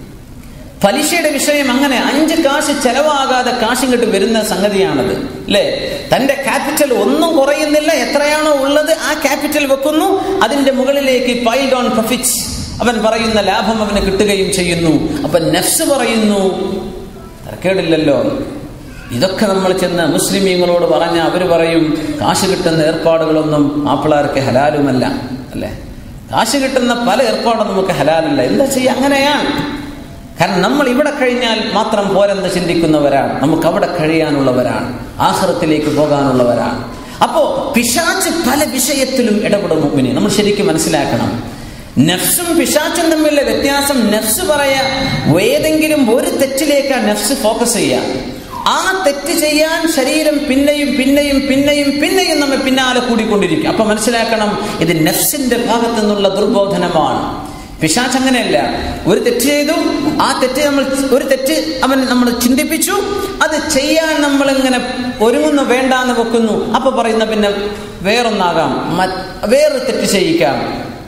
പലിശയുടെ വിഷയം അങ്ങനെ അഞ്ച് കാശ് ചെലവാകാതെ കാശ് ഇങ്ങോട്ട് വരുന്ന സംഗതിയാണത് അല്ലേ തന്റെ ക്യാപിറ്റൽ ഒന്നും കുറയുന്നില്ല എത്രയാണോ ഉള്ളത് ആ ക്യാപിറ്റൽ വെക്കുന്നു അതിന്റെ മുകളിലേക്ക് പൈൽഡ് ഓൺ പ്രൊഫിറ്റ്സ് അവൻ പറയുന്ന ലാഭം അവന് കിട്ടുകയും ചെയ്യുന്നു അപ്പൊ നെഫ്സ് പറയുന്നു തരക്കേടില്ലല്ലോ ഇതൊക്കെ നമ്മൾ ചെന്ന് മുസ്ലിമീങ്ങളോട് പറഞ്ഞ അവർ പറയും കാശ് കിട്ടുന്ന ഏർപ്പാടുകളൊന്നും മാപ്പിളാർക്ക് ഹലാലുമല്ല അല്ലേ കാശ് കിട്ടുന്ന പല ഏർപ്പാടും നമുക്ക് ഹലാലല്ല എന്താ ചെയ്യുക അങ്ങനെയാണ് കാരണം നമ്മൾ ഇവിടെ കഴിഞ്ഞാൽ മാത്രം പോരെന്ന് ചിന്തിക്കുന്നവരാണ് നമുക്ക് അവിടെ കഴിയാനുള്ളവരാണ് ആഹ്റത്തിലേക്ക് പോകാനുള്ളവരാണ് അപ്പോ പിശാച്ച് പല വിഷയത്തിലും ഇടപെടും മുമ്പിനെ നമ്മൾ ശരിക്കും മനസ്സിലാക്കണം നഫ്സും പിശാച്ചും തമ്മിലുള്ള വ്യത്യാസം നഫ്സ് പറയാ ഏതെങ്കിലും ഒരു തെറ്റിലേക്ക് നഫ്സ് ഫോക്കസ് ചെയ്യാം ആ തെറ്റ് ചെയ്യാൻ ശരീരം പിന്നെയും പിന്നെയും പിന്നെയും പിന്നെയും നമ്മെ പിന്നാലെ കൂടിക്കൊണ്ടിരിക്കും അപ്പൊ മനസ്സിലാക്കണം ഇത് നഫ്സിന്റെ ഭാഗത്തു നിന്നുള്ള ദുർബോധനമാണ് പിശാച്ച് അങ്ങനെയല്ല ഒരു തെറ്റ് ചെയ്തു ആ തെറ്റ് നമ്മൾ ഒരു തെറ്റ് അവൻ നമ്മൾ ചിന്തിപ്പിച്ചു അത് ചെയ്യാൻ നമ്മൾ ഇങ്ങനെ ഒരുങ്ങുന്നു വേണ്ടാന്ന് വെക്കുന്നു അപ്പൊ പറയുന്ന പിന്നെ വേറൊന്നാകാം മ- വേറൊരു തെറ്റ് ചെയ്യിക്കാം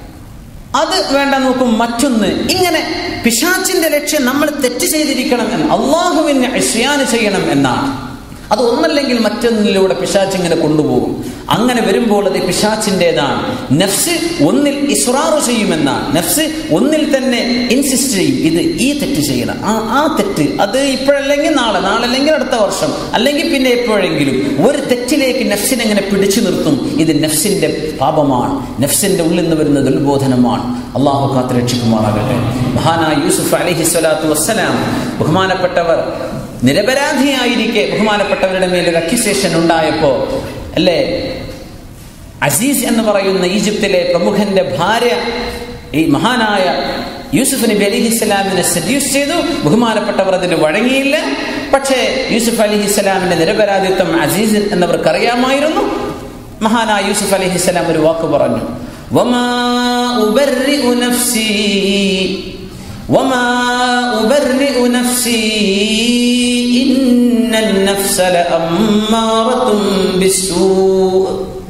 അത് വേണ്ട നോക്കും മറ്റൊന്ന് ഇങ്ങനെ പിശാച്ചിന്റെ ലക്ഷ്യം നമ്മൾ തെറ്റ് ചെയ്തിരിക്കണം എന്ന് അള്ളാഹുവിനെ അശ്യാന് ചെയ്യണം എന്നാണ് അത് ഒന്നല്ലെങ്കിൽ മറ്റൊന്നിലൂടെ പിശാച്ച് ഇങ്ങനെ കൊണ്ടുപോകും അങ്ങനെ വരുമ്പോൾ അത് പിശാച്ചിൻ്റെതാണ് നഫ്സ് ഒന്നിൽ ഇസ്രാറ് ചെയ്യുമെന്നാണ് നഫ്സ് ഒന്നിൽ തന്നെ ഇൻസിസ്റ്റ് ചെയ്യും ഇത് ഈ തെറ്റ് ചെയ്യണം ആ ആ തെറ്റ് അത് ഇപ്പോഴല്ലെങ്കിൽ നാളെ നാളെ അല്ലെങ്കിൽ അടുത്ത വർഷം അല്ലെങ്കിൽ പിന്നെ എപ്പോഴെങ്കിലും ഒരു തെറ്റിലേക്ക് നഫ്സിനെ ഇങ്ങനെ പിടിച്ചു നിർത്തും ഇത് നഫ്സിന്റെ പാപമാണ് നഫ്സിന്റെ ഉള്ളിൽ നിന്ന് വരുന്ന ദുർബോധനമാണ് അള്ളാഹു കാത്ത് രക്ഷിക്കുമാറാകട്ടെ മഹാനായ യൂസുഫ് അലഹി സ്വലാത്തു വസ്സലാം ബഹുമാനപ്പെട്ടവർ നിരപരാധിയായിരിക്കെ ബഹുമാനപ്പെട്ടവരുടെ മേൽ ഒരു അക്യുസേഷൻ ഉണ്ടായപ്പോ അല്ലേ അസീസ് എന്ന് പറയുന്ന ഈജിപ്തിലെ പ്രമുഖന്റെ ഭാര്യ ഈ മഹാനായ യൂസുഫ് നബി അലി ഇസ്ലാമിനെ സെഡ്യൂസ് ചെയ്തു ബഹുമാനപ്പെട്ടവർ അതിന് വഴങ്ങിയില്ല പക്ഷേ യൂസുഫ് അലി ഇസ്ലാമിന്റെ നിരപരാധിത്വം അസീസ് എന്നവർക്ക് അറിയാമായിരുന്നു മഹാനായ യൂസുഫ് അലി ഇസ്ലാം ഒരു വാക്ക് പറഞ്ഞു വമാ ഉബർരിഉ നഫ്സി വമാ ഉബർരിഉ നഫ്സി ഇന്നൻ നഫ്സ ലഅമ്മാറത്തും ബിസ്സൂഅ്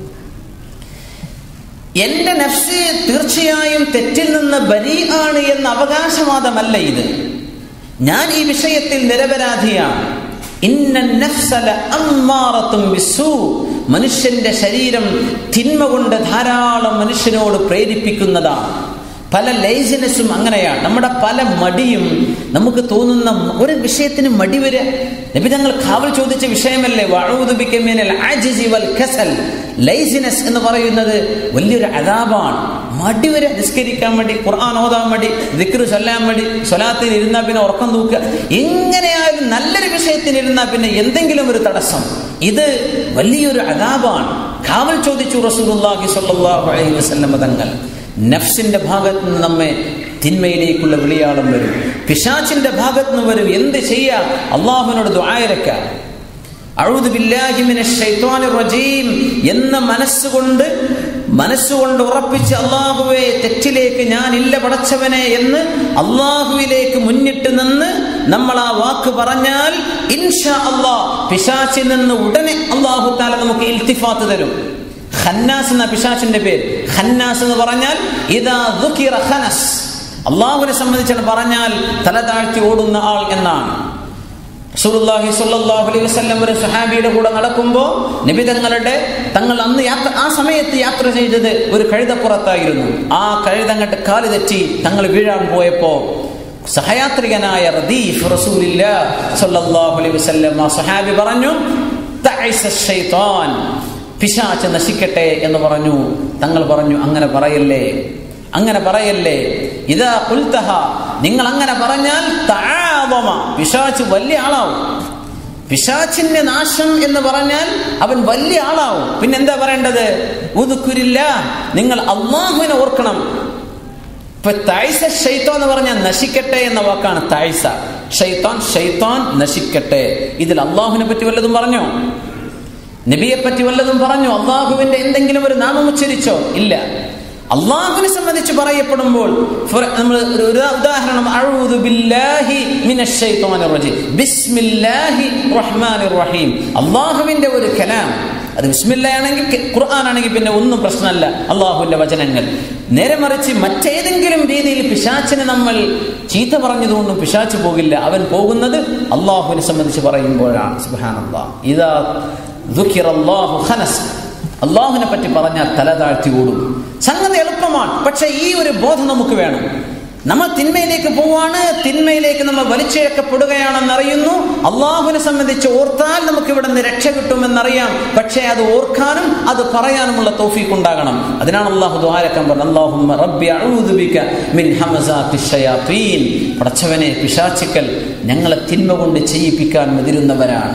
എന്റെ നഫ്സ് തീർച്ചയായും തെറ്റിൽ നിന്ന് ബരി ആണ് എന്ന അവകാശവാദമല്ല ഇത് ഞാൻ ഈ വിഷയത്തിൽ നിരപരാധിയാണ് ഇന്ന നഫ്സല അമ്മാറത്തും ബിസ്സൂ മനുഷ്യന്റെ ശരീരം തിന്മ കൊണ്ട് ധാരാളം മനുഷ്യനോട് പ്രേരിപ്പിക്കുന്നതാണ് പല ലൈസിനെസ്സും അങ്ങനെയാണ് നമ്മുടെ പല മടിയും നമുക്ക് തോന്നുന്ന ഒരു വിഷയത്തിന് മടി വരിക നബി തങ്ങൾ കാവൽ ചോദിച്ച വിഷയമല്ലേ വഅൂദുബിക്കമിനൽ ആജിസി വൽ കസൽ ലൈസിനെസ് എന്ന് പറയുന്നത് വലിയൊരു അതാപാണ് മടി വരെ നിസ്കരിക്കാൻ വേണ്ടി ഖുർആൻ ഓതാൻ വേണ്ടി ദിക്റ് ചൊല്ലാൻ വേണ്ടി സ്വലാത്തിൽ ഇരുന്നാൽ പിന്നെ ഉറക്കം തൂക്കുക എങ്ങനെയായാലും നല്ലൊരു വിഷയത്തിന് ഇരുന്നാൽ പിന്നെ എന്തെങ്കിലും ഒരു തടസ്സം ഇത് വലിയൊരു അതാപാണ് കാവൽ ചോദിച്ചു റസൂലുള്ളാഹി സ്വല്ലല്ലാഹു അലൈഹി വസല്ലം തങ്ങൾ നഫ്സിന്റെ ഭാഗത്ത് നിന്ന് നമ്മെ തിന്മയിലേക്കുള്ള വിളിയാളം വരും പിശാച്ചിന്റെ ഭാഗത്ത് നിന്ന് വരും എന്ത് ചെയ്യാം അള്ളാഹുവിനോട് ദ്വായരക്ക അഴുതു റജീം എന്ന മനസ്സുകൊണ്ട് മനസ്സുകൊണ്ട് ഉറപ്പിച്ച് അള്ളാഹുവെ തെറ്റിലേക്ക് ഞാൻ ഇല്ല പടച്ചവനെ എന്ന് അള്ളാഹുവിലേക്ക് മുന്നിട്ട് നിന്ന് നമ്മൾ ആ വാക്ക് പറഞ്ഞാൽ ഇൻഷാ അള്ളാഹ് പിശാച്ചിൽ നിന്ന് ഉടനെ അള്ളാഹു താല നമുക്ക് ഇൽത്തിഫാത്ത് തരും ഖന്നാസ് എന്ന പിശാച്ചിന്റെ പേര് ഖന്നാസ് എന്ന് പറഞ്ഞാൽ ഇതാ ദുഃഖിറ ഖനസ് അള്ളാഹുവിനെ സംബന്ധിച്ചാണ് പറഞ്ഞാൽ തല താഴ്ത്തി ഓടുന്ന ആൾ എന്നാണ് സുറുല്ലാഹി സ്വല്ലല്ലാഹു അലൈഹി വസല്ലം ഒരു സഹാബിയുടെ കൂടെ നടക്കുമ്പോൾ നബി തങ്ങളുടെ തങ്ങൾ അന്ന് യാത്ര ആ സമയത്ത് യാത്ര ചെയ്തത് ഒരു കഴുതപ്പുറത്തായിരുന്നു ആ കഴുതങ്ങട്ട് കാല് തെറ്റി തങ്ങൾ വീഴാൻ പോയപ്പോ സഹയാത്രികനായ റദീഫ് റസൂലില്ല സല്ലല്ലാഹു അലൈഹി വസല്ലം ആ സഹാബി പറഞ്ഞു തഅസ ശൈത്താൻ പിശാച് നശിക്കട്ടെ എന്ന് പറഞ്ഞു തങ്ങൾ പറഞ്ഞു അങ്ങനെ പറയല്ലേ അങ്ങനെ പറയല്ലേ ഇതാ കുൽത്തഹ നിങ്ങൾ അങ്ങനെ പറഞ്ഞാൽ തആദമ പിശാച് വലിയ ആളാവും പിശാച്ചിന്റെ നാശം എന്ന് പറഞ്ഞാൽ അവൻ വലിയ ആളാവും പിന്നെ എന്താ പറയേണ്ടത് ഉദുക്കുരില്ല നിങ്ങൾ അള്ളാഹുവിനെ ഓർക്കണം ഇപ്പൊ തായ്സ ഷെയ്ത്തോ എന്ന് പറഞ്ഞാൽ നശിക്കട്ടെ എന്ന വാക്കാണ് തായ്സ ഷെയ്ത്താൻ ഷെയ്ത്താൻ നശിക്കട്ടെ ഇതിൽ അള്ളാഹുവിനെ പറ്റി വല്ലതും പറഞ്ഞോ നബിയെ പറ്റി വല്ലതും പറഞ്ഞോ അള്ളാഹുവിന്റെ എന്തെങ്കിലും ഒരു നാമം ഉച്ചരിച്ചോ ഇല്ല അള്ളാഹുവിനെ സംബന്ധിച്ച് പറയപ്പെടുമ്പോൾ നമ്മൾ ഒരു ഉദാഹരണം അഊദു ബില്ലാഹി മിനശ് ശൈത്വാനിർ റജീം ബിസ്മില്ലാഹി റഹ്മാനിർ റഹീം അള്ളാഹുവിന്റെ ഒരു കലാം അത് ബിസ്മില്ലയാണെങ്കിൽ ഖുർആൻ ആണെങ്കിൽ പിന്നെ ഒന്നും പ്രശ്നമല്ല അള്ളാഹുവിന്റെ വചനങ്ങൾ നേരെ മറിച്ച് മറ്റേതെങ്കിലും രീതിയിൽ പിശാച്ചിനെ നമ്മൾ ചീത്ത പറഞ്ഞതുകൊണ്ടും പിശാച്ച് പോകില്ല അവൻ പോകുന്നത് അള്ളാഹുവിനെ സംബന്ധിച്ച് പറയുമ്പോഴാണ് സുബാനല്ലാ ഇതാ ദുഃഖിറല്ലാഹു ഖനസ് അള്ളാഹുവിനെ പറ്റി പറഞ്ഞാൽ തല താഴ്ത്തി ഓടും സംഗതി എളുപ്പമാണ് പക്ഷെ ഈ ഒരു ബോധം നമുക്ക് വേണം നമ്മൾ തിന്മയിലേക്ക് പോവാണ് തിന്മയിലേക്ക് നമ്മൾ വലിച്ചിഴക്കപ്പെടുകയാണെന്ന് അറിയുന്നു അള്ളാഹുവിനെ സംബന്ധിച്ച് ഓർത്താൽ നമുക്ക് ഇവിടെ നിന്ന് രക്ഷ കിട്ടുമെന്നറിയാം പക്ഷേ അത് ഓർക്കാനും അത് പറയാനുമുള്ള തോഫീക്ക് ഉണ്ടാകണം അതിനാണ് അള്ളാഹു ദ്വാരക്കം പറഞ്ഞത് അള്ളാഹുമ്മ റബ്ബി അഊദു ബിക മിൻ ഹമസാത്തി ഷയാത്തീൻ പടച്ചവനെ പിശാചുക്കൾ ഞങ്ങളെ തിന്മ കൊണ്ട് ചെയ്യിപ്പിക്കാൻ മുതിരുന്നവരാണ്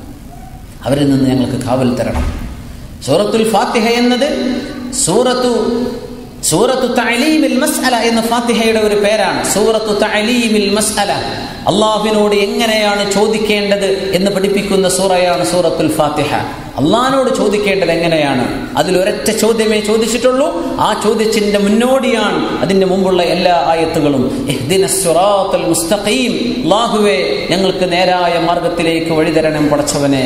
അവരിൽ നിന്ന് ഞങ്ങൾക്ക് കാവൽ തരണം സൂറത്തുൽ ഫാത്തിഹ എന്നത് സൂറത്തു സൂറത്തു തഅലീമിൽ മസ്അല എന്ന ഫാത്തിഹയുടെ ഒരു പേരാണ് സൂറത്തു തഅലീമിൽ മസ്അല അള്ളാഹുവിനോട് എങ്ങനെയാണ് ചോദിക്കേണ്ടത് എന്ന് പഠിപ്പിക്കുന്ന സൂറയാണ് സൂറത്തുൽ ഫാത്തിഹ അള്ളാഹിനോട് ചോദിക്കേണ്ടത് എങ്ങനെയാണ് അതിൽ ഒരൊറ്റ ചോദ്യമേ ചോദിച്ചിട്ടുള്ളൂ ആ ചോദ്യത്തിന്റെ മുന്നോടിയാണ് അതിന്റെ മുമ്പുള്ള എല്ലാ ആയത്തുകളും മുസ്തഖീം അള്ളാഹുവെ ഞങ്ങൾക്ക് നേരായ മാർഗത്തിലേക്ക് വഴിതരണം പടച്ചവനെ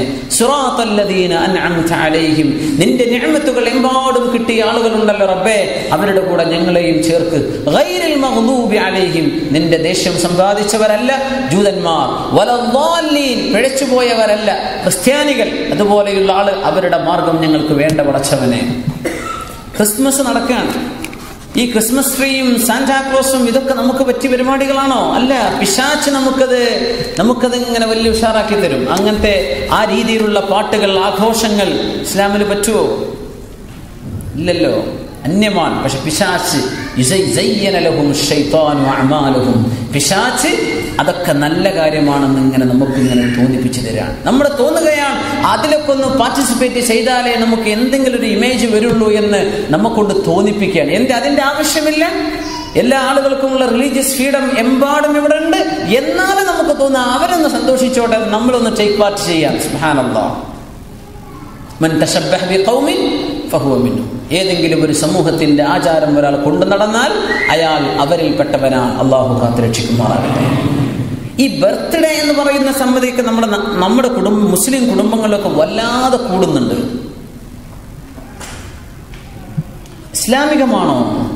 അലൈഹിം നിന്റെ നിഅമത്തുകൾ എമ്പാടും കിട്ടിയ ആളുകളുണ്ടല്ലോ റബ്ബേ അവരുടെ കൂടെ ഞങ്ങളെയും ചേർക്ക് ഗൈരിൽ മഗ്ദൂബി അലൈഹിം നിന്റെ ദേഷ്യം സമ്പാദിച്ചവരല്ല ജൂതന്മാർ വലദ്ദാലീൻ പിഴച്ചുപോയവരല്ല ക്രിസ്ത്യാനികൾ അതുപോലെയുള്ള ആള് അവരുടെ മാർഗം ഞങ്ങൾക്ക് വേണ്ട പടച്ചവനെ ക്രിസ്മസ് നടക്കുകയാണ് ഈ ക്രിസ്മസ് ട്രീയും സാന്റാക്ലോസും ഇതൊക്കെ നമുക്ക് പറ്റിയ പരിപാടികളാണോ അല്ല പിശാച്ച് നമുക്കത് നമുക്കത് ഇങ്ങനെ വലിയ ഉഷാറാക്കി തരും അങ്ങനത്തെ ആ രീതിയിലുള്ള പാട്ടുകൾ ആഘോഷങ്ങൾ ഇസ്ലാമിൽ പറ്റുമോ ഇല്ലല്ലോ അന്യമാണ് പക്ഷെ പിശാച്ച് പിശാച്ച് അതൊക്കെ നല്ല കാര്യമാണെന്ന് ഇങ്ങനെ നമുക്ക് ഇങ്ങനെ തോന്നിപ്പിച്ചു തരാണ് നമ്മൾ തോന്നുകയാണ് അതിലൊക്കെ ഒന്ന് പാർട്ടിസിപ്പേറ്റ് ചെയ്താലേ നമുക്ക് എന്തെങ്കിലും ഒരു ഇമേജ് വരുള്ളൂ എന്ന് നമുക്കൊണ്ട് തോന്നിപ്പിക്കുകയാണ് എന്ത് അതിന്റെ ആവശ്യമില്ല എല്ലാ ആളുകൾക്കുമുള്ള റിലീജിയസ് ഫ്രീഡം എമ്പാടും ഇവിടെ ഉണ്ട് എന്നാലും നമുക്ക് തോന്നുക അവരൊന്ന് സന്തോഷിച്ചോട്ടെ നമ്മളൊന്ന് ടേക്ക് പാർട്ട് ചെയ്യാം സുഹാനല്ലാ മൻ തശബ്ബഹ ബിഖൗമിൻ ഫഹുവ മിൻഹും ഏതെങ്കിലും ഒരു സമൂഹത്തിന്റെ ആചാരം ഒരാൾ കൊണ്ടു നടന്നാൽ അയാൾ അവരിൽപ്പെട്ടവനാണ് അള്ളാഹു കാത്തുരക്ഷിക്കുമാറാകട്ടെ ഈ ബർത്ത്ഡേ എന്ന് പറയുന്ന സംഗതിയൊക്കെ നമ്മുടെ നമ്മുടെ കുടുംബ മുസ്ലിം കുടുംബങ്ങളിലൊക്കെ വല്ലാതെ കൂടുന്നുണ്ട് ഇസ്ലാമികമാണോ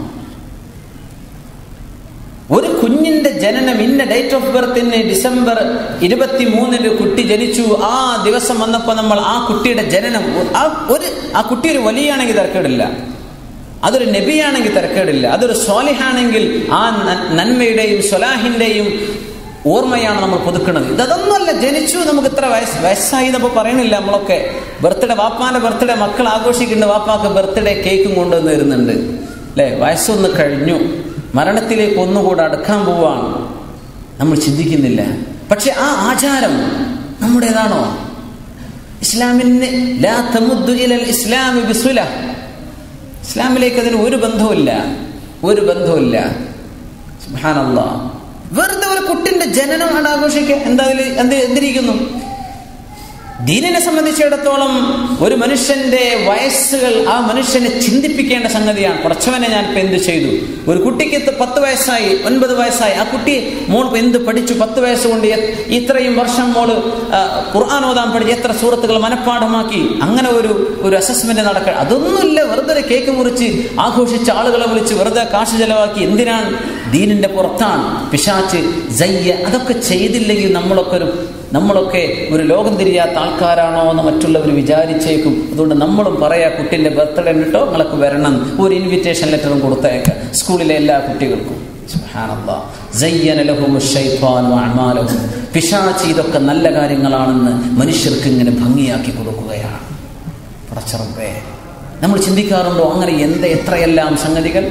ഒരു കുഞ്ഞിന്റെ ജനനം ഇന്ന ഡേറ്റ് ഓഫ് ബർത്തിന് ഡിസംബർ ഇരുപത്തി മൂന്നിന് കുട്ടി ജനിച്ചു ആ ദിവസം വന്നപ്പോൾ നമ്മൾ ആ കുട്ടിയുടെ ജനനം ആ ഒരു ആ കുട്ടി ഒരു വലിയാണെങ്കിൽ തിരക്കേടില്ല അതൊരു നബിയാണെങ്കിൽ തിരക്കേടില്ല അതൊരു സ്വാലിഹാണെങ്കിൽ ആ നന്മയുടെയും സ്വലാഹിന്റെയും ഓർമ്മയാണ് നമ്മൾ പുതുക്കുന്നത് ഇതൊന്നുമല്ല ജനിച്ചു നമുക്ക് ഇത്ര വയസ്സ് വയസ്സായി എന്നപ്പോൾ പറയണില്ല നമ്മളൊക്കെ ബർത്ത്ഡേ വാപ്പാന്റെ ബർത്ത്ഡേ മക്കൾ ആഘോഷിക്കുന്ന വാപ്പാക്ക് ബർത്ത്ഡേ കേക്കും കൊണ്ടുവന്ന് വരുന്നുണ്ട് അല്ലേ വയസ്സൊന്ന് കഴിഞ്ഞു മരണത്തിലേക്ക് ഒന്നുകൂടെ അടുക്കാൻ പോവാണ് നമ്മൾ ചിന്തിക്കുന്നില്ല പക്ഷെ ആ ആചാരം നമ്മുടേതാണോ ഇസ്ലാമിന് ലാ തമുദ്ദു ഇലൽ ഇസ്ലാമി ബിസുല ഇസ്ലാമിലേക്ക് അതിന് ഒരു ബന്ധവുമില്ല ഒരു ബന്ധവുമില്ല സുബ്ഹാനല്ലാ വെറുതെ ഒരു കുട്ടിന്റെ ജനനം ആണ് ആഘോഷിക്കുക എന്താ അതിൽ എന്ത് എന്തിരിക്കുന്നു ദീനിനെ സംബന്ധിച്ചിടത്തോളം ഒരു മനുഷ്യന്റെ വയസ്സുകൾ ആ മനുഷ്യനെ ചിന്തിപ്പിക്കേണ്ട സംഗതിയാണ് കുറച്ചവനെ ഞാൻ ഇപ്പൊ എന്ത് ചെയ്തു ഒരു കുട്ടിക്ക് പത്ത് വയസ്സായി ഒൻപത് വയസ്സായി ആ കുട്ടി മോൾ എന്ത് പഠിച്ചു പത്ത് വയസ്സ് കൊണ്ട് ഇത്രയും വർഷം മോള് ഖുർആൻ ഓതാൻ പഠിച്ച് എത്ര സൂറത്തുകൾ മനഃപ്പാഠമാക്കി അങ്ങനെ ഒരു ഒരു അസസ്മെന്റ് നടക്കുക അതൊന്നുമില്ല വെറുതെ ഒരു കേക്ക് മുറിച്ച് ആഘോഷിച്ച് ആളുകളെ വിളിച്ച് വെറുതെ കാശ് ചെലവാക്കി എന്തിനാണ് ദീനിന്റെ പുറത്താണ് പിശാച്ച് ജയ്യ അതൊക്കെ ചെയ്തില്ലെങ്കിൽ നമ്മളൊക്കെ ഒരു നമ്മളൊക്കെ ഒരു ലോകം തിരിയാത്ത ആൾക്കാരാണോ എന്ന് മറ്റുള്ളവർ വിചാരിച്ചേക്കും അതുകൊണ്ട് നമ്മളും പറയാ കുട്ടിന്റെ ബർത്ത്ഡേ ഉണ്ടോ നിങ്ങളൊക്കെ വരണം ഒരു ഇൻവിറ്റേഷൻ ലെറ്ററും കൊടുത്തേക്ക സ്കൂളിലെ എല്ലാ കുട്ടികൾക്കും സുബ്ഹാനല്ലാഹ്. സയ്യന ലഹുമു ശൈത്വാനു അഅ്മാലഹും. പിശാച് ഇതൊക്കെ നല്ല കാര്യങ്ങളാണെന്ന് മനുഷ്യർക്ക് ഇങ്ങനെ ഭംഗിയാക്കി കൊടുക്കുകയാണ് പടച്ചറപ്പേ നമ്മൾ ചിന്തിക്കാറുണ്ടോ അങ്ങനെ എന്ത് എത്രയെല്ലാം സംഗതികൾ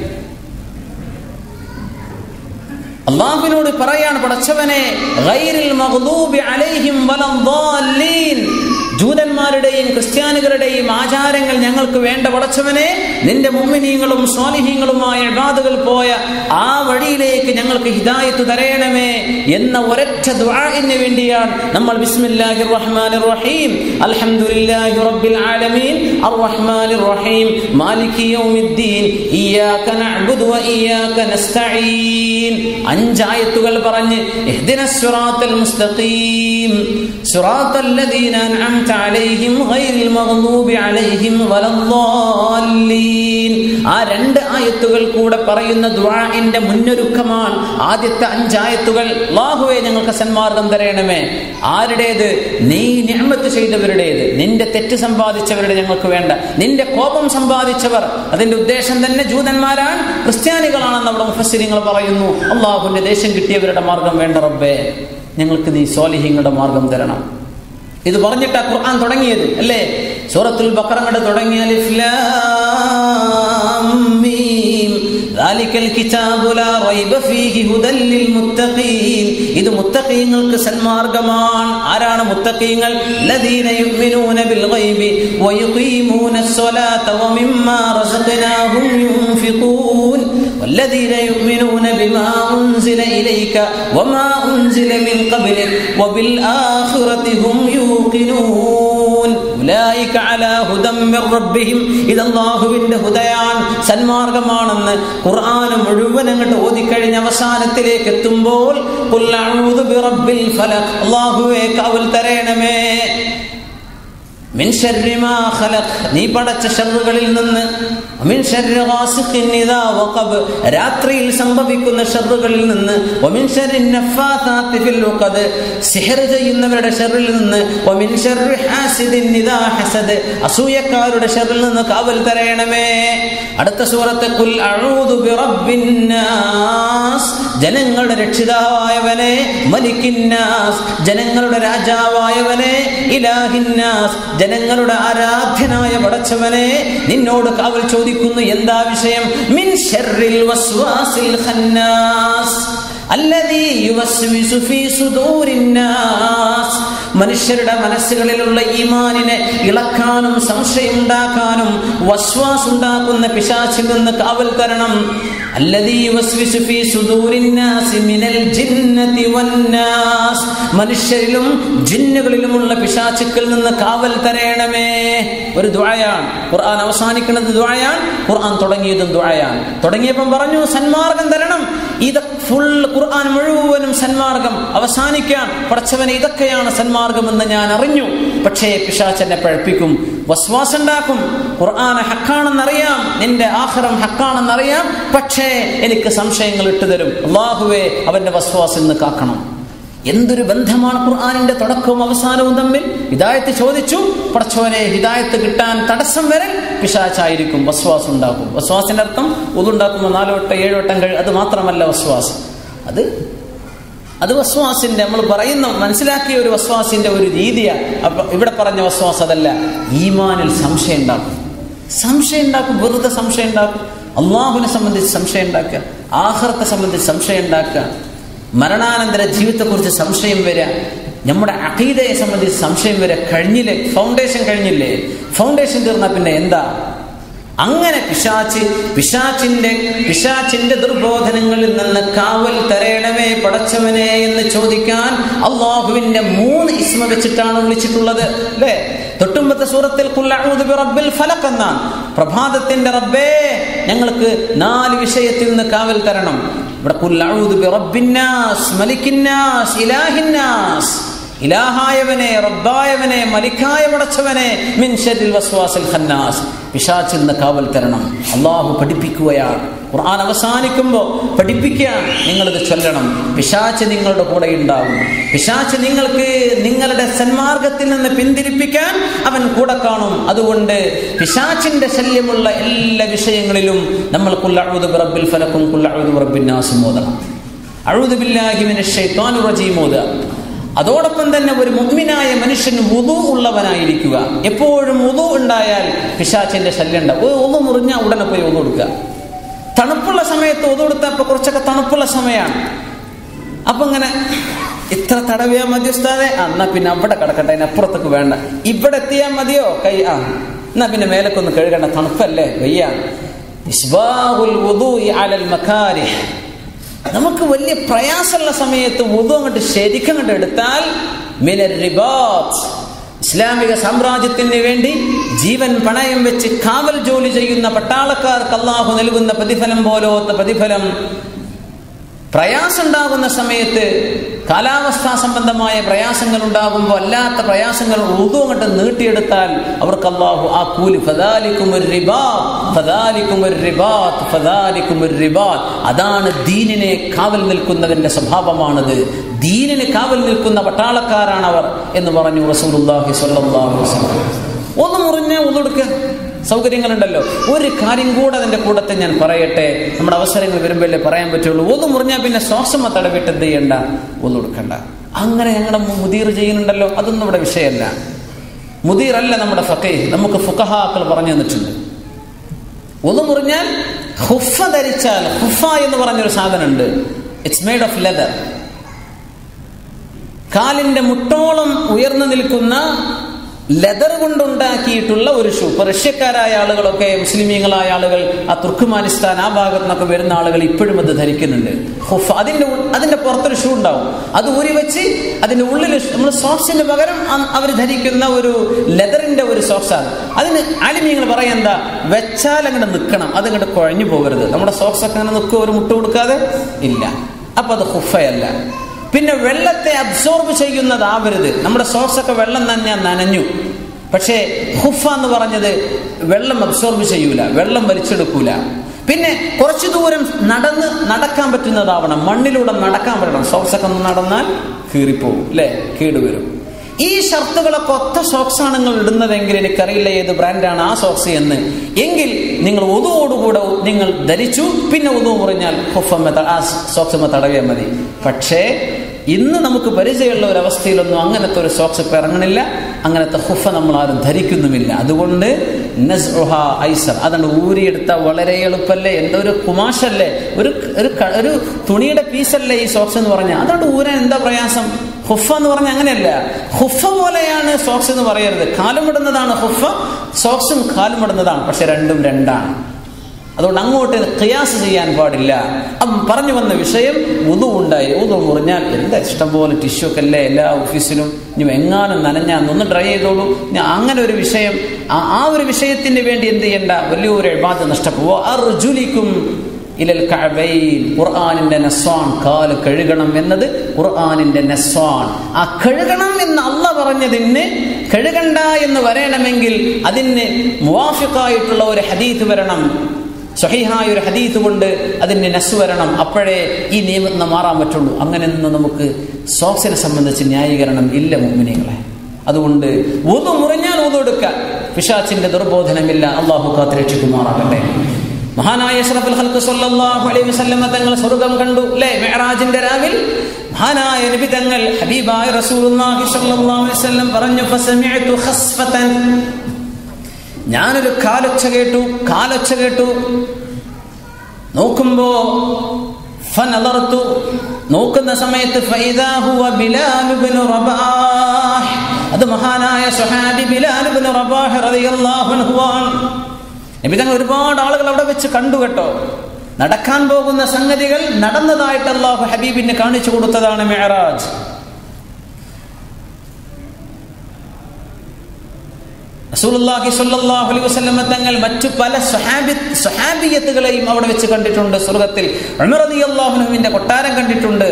അള്ളാഹുവിനോട് പറയാണ് പടച്ചവനെ ഗൈറിൽ മഗ്ദൂബി അലൈഹിം വലദ്ദാല്ലീൻ ജൂതന്മാരുടെയും ക്രിസ്ത്യാനികളുടെയും ആചാരങ്ങൾ ഞങ്ങൾക്ക് വേണ്ട പടച്ചവനെ നിന്റെ മുമ്മിനീങ്ങളും സ്വാലിഹീങ്ങളുമായ ഇബാദുകൾ പോയ ആ വഴിയിലേക്ക് ഞങ്ങൾക്ക് ഹിദായത്ത് തരയണമേ എന്ന ഒരൊറ്റ ദുആഇന് വേണ്ടിയാണ് നമ്മൾ ബിസ്മില്ലാഹിർ റഹ്മാനിർ റഹീം അൽഹംദുലില്ലാഹി റബ്ബിൽ ആലമീൻ അർറഹ്മാനിർ റഹീം മാലികി യൗമിദ്ദീൻ ഇയ്യാക നഅ്ബുദു വ ഇയ്യാക നസ്തഈൻ അഞ്ചായത്തുകൾ പറഞ്ഞ് ഇഹ്ദിനസ് സിറാത്തൽ മുസ്തഖീം സിറാത്തൽ ലദീന അൻഅംത അലൈഹിം ഗൈറിൽ മഗ്ദൂബി അലൈഹിം വലദ്ദാല്ലീൻ ആ രണ്ട് ആയത്തുകൾ കൂടെ പറയുന്ന ദുആഇന്റെ മുന്നൊരുക്കമാണ് ആദ്യത്തെ അഞ്ചായത്തുകൾ അല്ലാഹുവേ ഞങ്ങൾക്ക് സന്മാർഗം തരയണമേ ആരുടേത് നീ നിഅമത്ത് ചെയ്തവരുടേത് നിന്റെ തെറ്റ് സമ്പാദിച്ചവരുടെ ഞങ്ങൾക്ക് വേണ്ട നിന്റെ കോപം സമ്പാദിച്ചവർ അതിന്റെ ഉദ്ദേശം തന്നെ ജൂതന്മാരാണ് ക്രിസ്ത്യാനികളാണെന്ന് അവിടെ മുഫസ്സിരിങ്ങൾ പറയുന്നു അള്ളാഹുവിന്റെ ദേശം കിട്ടിയവരുടെ മാർഗം വേണ്ട റബ്ബേ ഞങ്ങൾക്ക് നീ സ്വാലിഹ്യങ്ങളുടെ മാർഗം തരണം ഇത് പറഞ്ഞിട്ടാ ഖുർആൻ തുടങ്ങിയത് അല്ലേ സൂറത്തുൽ ബഖറ കണ്ട് തുടങ്ങിയ അലിഫ് ലാം മീം ذلك الكتاب لا ريب فيه هدى للمتقين ഇത് മുത്തഖീങ്ങൾക്ക് സന്മാർഗമാണ് ആരാണ് മുത്തഖീങ്ങൾ الذين يؤمنون بالغيب ويقيمون الصلاة ومما رزقناهم ينفقون والذين يؤمنون بما أنزل إليك وما أنزل من قبلك وبالآخرة هم يوقنون أولئك على هدى من ربهم إذا الله ബിന്റെ ഹുദയാൻ സന്മാർഗമാണെന്ന് ഖുർആൻ മുഴുവൻ അങ്ങോട്ട് ഓതിക്കഴിഞ്ഞ അവസാനത്തിലേക്ക് എത്തുമ്പോൾ ഖുൽ അഊദു ബിറബ്ബിൽ ഫലഖ് അല്ലാഹുവേ കാവൽ തരയണമേ മിൻ ശർരി മാ ഖലഖ് നീ പടച്ച ഷർറുകളിൽ നിന്ന് മിൻ ശർരി ഗാസിഖിൻ ഇദാ വഖബ് രാത്രിയിൽ സംഭവിക്കുന്ന ഷർറുകളിൽ നിന്ന് വമിൻ ശർരി നഫാഥാത്തി ഫിൽ ഉഖദ് സിഹർ ചെയ്യുന്നവരുടെ ഷർറിൽ നിന്ന് വമിൻ ശർരി ഹാസിദിൻ ഇദാ ഹസദ് അസൂയക്കാരുടെ ഷർറിൽ നിന്ന് കാവൽ തരയണമേ അടുത്ത സൂറത്ത് ഖുൽ അഊദു ബിറബ്ബിൻ നാസ് ജനങ്ങളുടെ രക്ഷിതാവായവനെ മലിക്കിന്നാസ് ജനങ്ങളുടെ രാജാവായവനെ ഇലാഹിന്നാസ് ജനങ്ങളുടെ ആരാധ്യനായ പടച്ചവനെ നിന്നോട് കാവൽ ചോദിക്കുന്നു എന്താ വിഷയം മിൻ ഷർറിൽ വസ്വാസിൽ ഖന്നാസ് الذي يوسوس في صدور الناس മനുഷ്യരുടെ മനസ്സുകളിലുള്ള ഈമാനിനെ ഇളക്കാനും സംശയം ഉണ്ടാക്കാനും വസ്വാസ് ഉണ്ടാക്കുന്ന പിശാച്ചിൽ നിന്ന് കാവൽ തരണം الذي يوسوس في صدور الناس من الجنة والناس മനുഷ്യരിലും ജിന്നുകളിലുമുള്ള പിശാചുക്കളിൽ നിന്ന് കാവൽ തരയണമേ ഒരു ദുആയാണ് ഖുർആൻ അവസാനിക്കുന്നത് ദുആയാണ് ഖുർആൻ തുടങ്ങിയതും ദുആയാണ് തുടങ്ങിയപ്പം പറഞ്ഞു സന്മാർഗം തരണം ഇത് ഫുൾ ഖുർആൻ മുഴുവനും സന്മാർഗം അവസാനിക്കാൻ പടച്ചവനെ ഇതൊക്കെയാണ് സന്മാർഗം എന്ന് ഞാൻ അറിഞ്ഞു പക്ഷേ പിശാച്ചെന്നെ പഴപ്പിക്കും വസ്വാസ് ഉണ്ടാക്കും ഖുർആൻ ഹക്കാണെന്നറിയാം നിന്റെ ആഹ്റം ഹക്കാണെന്നറിയാം പക്ഷേ എനിക്ക് സംശയങ്ങൾ ഇട്ടുതരും അള്ളാഹുവേ അവന്റെ വസ്വാസിൽ നിന്ന് കാക്കണം എന്തൊരു ബന്ധമാണ് ഖുർആാനിന്റെ തുടക്കവും അവസാനവും തമ്മിൽ ഹിദായത്ത് ചോദിച്ചു പടച്ചോനെ ഹിദായത്ത് കിട്ടാൻ തടസ്സം വരെ പിശാച്ചായിരിക്കും വസ്വാസ് ഉണ്ടാക്കും വസ്വാസിന്റെ അർത്ഥം ഉതുണ്ടാക്കുമ്പോൾ നാലോ വട്ടം ഏഴ് വട്ടം കഴി അത് മാത്രമല്ല വസ്വാസ് അത് അത് വസ്വാസിന്റെ നമ്മൾ പറയുന്നു മനസ്സിലാക്കിയ ഒരു വസ്വാസിന്റെ ഒരു രീതിയാണ് അപ്പൊ ഇവിടെ പറഞ്ഞ വസ്വാസ് അതല്ല ഈമാനിൽ സംശയം ഉണ്ടാക്കും സംശയം ഉണ്ടാക്കും വെറുതെ സംശയം ഉണ്ടാക്കും അള്ളാഹുവിനെ സംബന്ധിച്ച് സംശയം ഉണ്ടാക്കുക ആഹ്റത്തെ സംബന്ധിച്ച് സംശയം ഉണ്ടാക്കുക മരണാനന്തര ജീവിതത്തെക്കുറിച്ച് സംശയം വരിക നമ്മുടെ അഖീദയെ സംബന്ധിച്ച് സംശയം വരെ കഴിഞ്ഞില്ലേ ഫൗണ്ടേഷൻ കഴിഞ്ഞില്ലേ ഫൗണ്ടേഷൻ തീർന്ന പിന്നെ എന്താ അങ്ങനെ പിശാച്ച് പിശാച്ചിന്റെ പിശാച്ചിന്റെ ദുർബോധനങ്ങളിൽ നിന്ന് കാവൽ തരയണമേ പടച്ചവനെ എന്ന് ചോദിക്കാൻ അള്ളാഹുവിന്റെ മൂന്ന് ഇസ്മ വെച്ചിട്ടാണ് വിളിച്ചിട്ടുള്ളത് അല്ലേ തൊട്ടുമ്പത്തെ സൂറത്തിൽ റബ്ബിൽ ഫലക് എന്നാണ് പ്രഭാതത്തിന്റെ റബ്ബേ ഞങ്ങൾക്ക് നാല് വിഷയത്തിൽ നിന്ന് കാവൽ തരണം ഇവിടെ കുല്ലഊദു ബിറബ്ബിന്നാസ് മലിക്കിന്നാസ് ഇലാഹിന്നാസ് ഇലാഹായവനെ റബ്ബായവനെ മലിക്കായ പടച്ചവനെ മിൻ ഷർരിൽ വസ്വാസിൽ ഖന്നാസ് പിശാച്ചിൽ നിന്ന് കാവൽ തരണം അള്ളാഹു പഠിപ്പിക്കുകയാണ് ഖുർആൻ അവസാനിക്കുമ്പോൾ പഠിപ്പിക്കാൻ നിങ്ങളിത് ചൊല്ലണം പിശാച്ച് നിങ്ങളുടെ കൂടെ ഉണ്ടാവും പിശാച്ച് നിങ്ങൾക്ക് നിങ്ങളുടെ സന്മാർഗത്തിൽ നിന്ന് പിന്തിരിപ്പിക്കാൻ അവൻ കൂടെ കാണും അതുകൊണ്ട് പിശാച്ചിന്റെ ശല്യമുള്ള എല്ലാ വിഷയങ്ങളിലും നമ്മൾ കുല്ലഴുത് റബ്ബിൽ ഫലക്കും കുല്ലഴുത് റബ്ബിൻ നാസും ഓതണം അഴുതു ബില്ലാഹിമിന് ഷെയ്ത്താനു റജീം ഓതുക അതോടൊപ്പം തന്നെ ഒരു മുഗ്മിനായ മനുഷ്യൻ ഉതു ഉള്ളവനായിരിക്കുക എപ്പോഴും ഉതു ഉണ്ടായാൽ പിശാച്ചിന്റെ ശല്യം ഉണ്ടാവും ഒന്ന് മുറിഞ്ഞാൽ ഉടനെ പോയി ഒന്നു കൊടുക്കുക തണുപ്പുള്ള സമയത്ത് ഒതു കൊടുത്തപ്പോൾ കുറച്ചൊക്കെ തണുപ്പുള്ള സമയമാണ് അപ്പൊ ഇങ്ങനെ ഇത്ര തടവിയാൽ മതി ഉസ്താദെ ആ, എന്നാ പിന്നെ അവിടെ കിടക്കട്ടെ അതിനപ്പുറത്തേക്ക് വേണ്ട ഇവിടെ എത്തിയാൽ മതിയോ കൈ ആ എന്നാ പിന്നെ മേലക്കൊന്ന് കഴുകണ്ട തണുപ്പല്ലേ വയ്യ ഇസ്ബാഹുൽ വുദൂഇ അലൽ മകാരിഹ് നമുക്ക് വലിയ പ്രയാസമുള്ള സമയത്ത് വുദു അങ്ങോട്ട് ശരിക്കും അങ്ങോട്ട് എടുത്താൽ മിനർ റിബാത്ത് ഇസ്ലാമിക സാമ്രാജ്യത്തിന് വേണ്ടി ജീവൻ പണയം വെച്ച് കാവൽ ജോലി ചെയ്യുന്ന പട്ടാളക്കാർക്ക് അള്ളാഹു നൽകുന്ന പ്രതിഫലം പോലോത്ത പ്രതിഫലം പ്രയാസമുണ്ടാകുന്ന സമയത്ത് കാലാവസ്ഥാ സംബന്ധമായ പ്രയാസങ്ങൾ ഉണ്ടാകുമ്പോൾ അല്ലാത്ത പ്രയാസങ്ങൾ ഉറുദു അങ്ങോട്ട് നീട്ടിയെടുത്താൽ അവർക്ക് അള്ളാഹു ആ കൂലി ഫദാലിക്കും ഒരു റിബാത്ത് ഫദാലിക്കും ഒരു റിബാത്ത് ഫദാലിക്കും ഒരു റിബാത്ത് അതാണ് ദീനിനെ കാവൽ നിൽക്കുന്നവന്റെ സ്വഭാവമാണത് ദീനിന് കാവൽ നിൽക്കുന്ന പട്ടാളക്കാരാണ് അവർ എന്ന് പറഞ്ഞു റസൂലുള്ളാഹി സ്വല്ലല്ലാഹു അലൈഹി വസല്ലം ഒന്ന് മുറിഞ്ഞ ഒന്നെടുക്കുക സൗകര്യങ്ങളുണ്ടല്ലോ ഒരു കാര്യം കൂടെ അതിന്റെ കൂടത്തെ ഞാൻ പറയട്ടെ നമ്മുടെ അവസരങ്ങൾ വരുമ്പോഴല്ലേ പറയാൻ പറ്റുള്ളൂ ഒന്ന് മുറിഞ്ഞാൽ പിന്നെ ശ്വാസം തടവിട്ട് എന്ത് ചെയ്യണ്ട ഒന്നും കൊടുക്കണ്ട അങ്ങനെ ഞങ്ങളുടെ മുദീർ ചെയ്യുന്നുണ്ടല്ലോ അതൊന്നും ഇവിടെ വിഷയമല്ല മുദീർ അല്ല നമ്മുടെ ഫക്കൈ നമുക്ക് ഫുക്കഹാക്കൾ പറഞ്ഞു തന്നിട്ടുണ്ട് ഒന്ന് മുറിഞ്ഞാൽ ഹുഫ ധരിച്ചാൽ ഹുഫ എന്ന് പറഞ്ഞൊരു സാധനമുണ്ട് ഇറ്റ്സ് മെയ്ഡ് ഓഫ് ലെതർ കാലിന്റെ മുട്ടോളം ഉയർന്നു നിൽക്കുന്ന ലെതർ കൊണ്ടുണ്ടാക്കിയിട്ടുള്ള ഒരു ഷൂ ഇപ്പൊ റഷ്യക്കാരായ ആളുകളൊക്കെ മുസ്ലിമീങ്ങളായ ആളുകൾ ആ തുർക്കുമാനിസ്ഥാൻ ആ ഭാഗത്തു നിന്നൊക്കെ വരുന്ന ആളുകൾ ഇപ്പോഴും അത് ധരിക്കുന്നുണ്ട് ഹുഫ അതിന്റെ ഉൾ- അതിന്റെ പുറത്തൊരു ഷൂ ഉണ്ടാവും അത് ഊരി വെച്ച് അതിന്റെ ഉള്ളിൽ നമ്മൾ സോക്സിന് പകരം അവർ ധരിക്കുന്ന ഒരു ലെതറിന്റെ ഒരു സോക്സാണ് അതിന് ആലിമീങ്ങൾ പറയാൻ എന്താ വെച്ചാൽ അങ്ങോട്ട് നിൽക്കണം അതങ്ങോട്ട് കുഴഞ്ഞു പോകരുത് നമ്മുടെ സോക്സ് ഒക്കെ അങ്ങനെ നിൽക്കുക ഒരു മുട്ട കൊടുക്കാതെ ഇല്ല അപ്പൊ അത് ഹുഫയല്ല പിന്നെ വെള്ളത്തെ അബ്സോർബ് ചെയ്യുന്നതാവരുത് നമ്മുടെ സോക്സ് ഒക്കെ വെള്ളം തന്നെ നനഞ്ഞു പക്ഷേ ഹുഫ എന്ന് പറഞ്ഞത് വെള്ളം അബ്സോർബ് ചെയ്യൂല വെള്ളം വലിച്ചെടുക്കൂല പിന്നെ കുറച്ചു ദൂരം നടന്ന് നടക്കാൻ പറ്റുന്നതാവണം മണ്ണിലൂടെ നടക്കാൻ പറ്റണം സോക്സ് ഒക്കെ ഒന്ന് നടന്നാൽ കീറിപ്പോവും അല്ലെ കേടുവരും ഈ ഷർട്ടുകളൊക്കെ ഒത്ത സോക്സാണ് നിങ്ങൾ ഇടുന്നതെങ്കിൽ എനിക്കറിയില്ല ഏത് ബ്രാൻഡാണ് ആ സോക്സ് എന്ന് എങ്കിൽ നിങ്ങൾ ഒതുവോടുകൂടെ നിങ്ങൾ ധരിച്ചു പിന്നെ ഒതു മുറിഞ്ഞാൽ ഹുഫമ്മ ത- ആ സോക്സമ്മ തടവിയാൽ മതി പക്ഷേ ഇന്ന് നമുക്ക് പരിചയമുള്ള ഒരു അവസ്ഥയിലൊന്നും അങ്ങനത്തെ ഒരു സോക്സ് ഇപ്പം ഇറങ്ങണില്ല അങ്ങനത്തെ ഹുഫ നമ്മൾ ആരും ധരിക്കുന്നുമില്ല അതുകൊണ്ട് നസ്ഉഹ ഐസർ അതാണ് ഊരിയെടുത്ത വളരെ എളുപ്പമല്ലേ എന്തോ ഒരു കുമാശല്ലേ ഒരു ഒരു ക- ഒരു തുണിയുടെ പീസല്ലേ ഈ സോക്സ് എന്ന് പറഞ്ഞാൽ അതുകൊണ്ട് ഊരാൻ എന്താ പ്രയാസം ഹുഫ എന്ന് പറഞ്ഞാൽ അങ്ങനെയല്ല ഹുഫ പോലെയാണ് സോക്സ് എന്ന് പറയരുത് കാലുമിടുന്നതാണ് ഹുഫ സോക്സും കാലുമിടുന്നതാണ് പക്ഷെ രണ്ടും രണ്ടാണ് അതുകൊണ്ട് അങ്ങോട്ട് ഖിയാസ് ചെയ്യാൻ പാടില്ല അപ്പം പറഞ്ഞു വന്ന വിഷയം ഉതു ഉണ്ടായി ഉതു മുറിഞ്ഞാൽ എന്താ ഇഷ്ടം പോലെ ടിഷ്യൂ ഒക്കെ അല്ലേ എല്ലാ ഓഫീസിലും ഇനി എങ്ങാനും നനഞ്ഞാൽ ഒന്ന് ഡ്രൈ ചെയ്തോളൂ ഇനി അങ്ങനെ ഒരു വിഷയം ആ- ആ ഒരു വിഷയത്തിന് വേണ്ടി എന്ത് ചെയ്യണ്ട വലിയൊരു എഴുപാത നഷ്ടപ്പോവോ അർജുലിക്കും ഇലൽ കഅബൈൻ ഖുർആനിന്റെ നസ്വാൻ കാല് കഴുകണം എന്നത് ഖുർആനിന്റെ നസ്വാൻ ആ കഴുകണം എന്ന് അല്ല പറഞ്ഞതിന് കഴുകണ്ട എന്ന് വരണമെങ്കിൽ അതിന് മുവാഫിക്കായിട്ടുള്ള ഒരു ഹദീത്ത് വരണം സഹിഹായ ഒരു ഹദീത്ത് കൊണ്ട് അതിന് നസ് വരണം അപ്പോഴേ ഈ നിയമത്തിന് മാറാൻ പറ്റുള്ളൂ അങ്ങനെയൊന്നും നമുക്ക് സോക്സിനെ സംബന്ധിച്ച് ന്യായീകരണം ഇല്ല മുമ്മിനികളെ അതുകൊണ്ട് ഊതു മുറിഞ്ഞാൽ ഊതു എടുക്കാൻ പിശാച്ചിന്റെ ദുർബോധനമില്ല അള്ളാഹു കാത്തിരക്ഷിക്കുമാറാകട്ടെ മഹാനായ അഷ്റഫുൽ ഖൽഖ് സല്ലല്ലാഹു അലൈഹി വസല്ലം തങ്ങൾ സ്വർഗ്ഗം കണ്ടു അല്ലേ മെഹറാജിന്റെ രാവിൽ മഹാനായ നബി തങ്ങൾ ഹബീബായ റസൂലുള്ളാഹി സ്വല്ലല്ലാഹു അലൈഹി വസല്ലം പറഞ്ഞു ഫസമിഅതു ഖസ്ഫതൻ ഞാനൊരു കാലൊച്ച കേട്ടു കാലൊച്ച കേട്ടു നോക്കുമ്പോ ഫനളർത്തു നോക്കുന്ന സമയത്ത് ഫൈദാ ഹുവ ബിലാൽ ഇബ്നു റബാഹ് അത് മഹാനായ സ്വഹാബി ബിലാൽ ഇബ്നു റബാഹ് റളിയല്ലാഹു അൻഹു ആണ് നബി തങ്ങൾ ഒരുപാട് ആളുകൾ അവിടെ വെച്ച് കണ്ടു കേട്ടോ നടക്കാൻ പോകുന്ന സംഗതികൾ നടന്നതായിട്ട് അള്ളാഹു ഹബീബിന് കാണിച്ചു കൊടുത്തതാണ് മെഹറാജ് റസൂലുള്ളാഹി സ്വല്ലല്ലാഹു അലൈഹി വസല്ലം തങ്ങൾ മറ്റു പല സ്വഹാബി സ്വഹാബിയത്തുകളെയും അവിടെ വെച്ച് കണ്ടിട്ടുണ്ട് സ്വർഗത്തിൽ ഉമർ റളിയല്ലാഹു അൻഹുവിന്റെ കൊട്ടാരം കണ്ടിട്ടുണ്ട്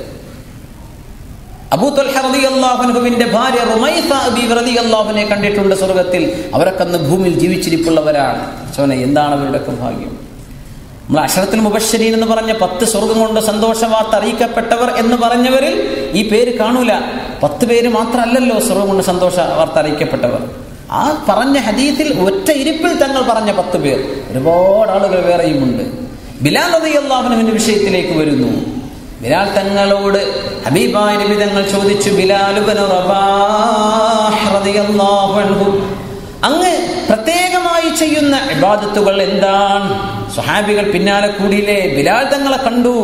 അബൂ ത്വൽഹ റളിയല്ലാഹു അൻഹുവിന്റെ ഭാര്യ റുമൈസ ബീവി റളിയല്ലാഹു അൻഹയെ കണ്ടിട്ടുണ്ട് സ്വർഗത്തിൽ അവരൊക്കെ അന്ന് ഭൂമിയിൽ ജീവിച്ചിരിപ്പുള്ളവരാണ് ചോനെ എന്താണ് അവരുടെയൊക്കെ ഭാഗ്യം നമ്മൾ അഷറത്തിൽ മുബശ്ശരീൻ എന്ന് പറഞ്ഞ പത്ത് സ്വർഗം കൊണ്ട് സന്തോഷ വാർത്ത അറിയിക്കപ്പെട്ടവർ എന്ന് പറഞ്ഞവരിൽ ഈ പേര് കാണൂല പത്ത് പേര് മാത്രമല്ലല്ലോ സ്വർഗം കൊണ്ട് സന്തോഷ വാർത്ത അറിയിക്കപ്പെട്ടവർ ആ പറഞ്ഞ ഹദീത്തിൽ ഒറ്റ ഇരിപ്പിൽ തങ്ങൾ പറഞ്ഞ പത്ത് പേർ ഒരുപാട് ആളുകൾ വേറെയുമുണ്ട് ബിലാൽ റളിയല്ലാഹുവിന്റെ വിഷയത്തിലേക്ക് വരുന്നു ബിലാൽ തങ്ങളോട് ഹബീബായ നബി തങ്ങൾ ചോദിച്ചു ബിലാലുബനു റബാഹ് റളിയല്ലാഹു അൻഹു അങ്ങ് പ്രത്യേകമായി ചെയ്യുന്ന ഇബാദത്തുകൾ എന്താണ് സ്വഹാബികൾ പിന്നാലെ കൂടിയില്ലേ ബിലാൽ തങ്ങളെ കണ്ടു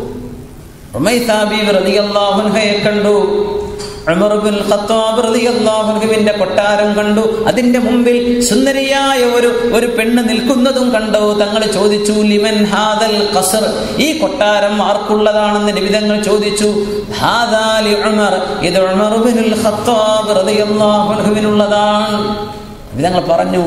റളിയല്ലാഹുൻഹയെ കണ്ടു ഖത്താബിന്റെ കൊട്ടാരം കണ്ടു അതിന്റെ മുമ്പിൽ സുന്ദരിയായ ഒരു ഒരു പെണ്ണ് നിൽക്കുന്നതും കണ്ടു തങ്ങൾ ചോദിച്ചു ലിമൻ ഹാദൽ ഖസർ ഈ കൊട്ടാരം ആർക്കുള്ളതാണെന്ന് നിബിതങ്ങൾ ചോദിച്ചു ഹാദാലി ഉമർ ഇത് ഉമർ ബിനുൽ ഖത്താബ് റളിയല്ലാഹു അൻഹുവിനുള്ളതാണ് നിബിതങ്ങൾ പറഞ്ഞു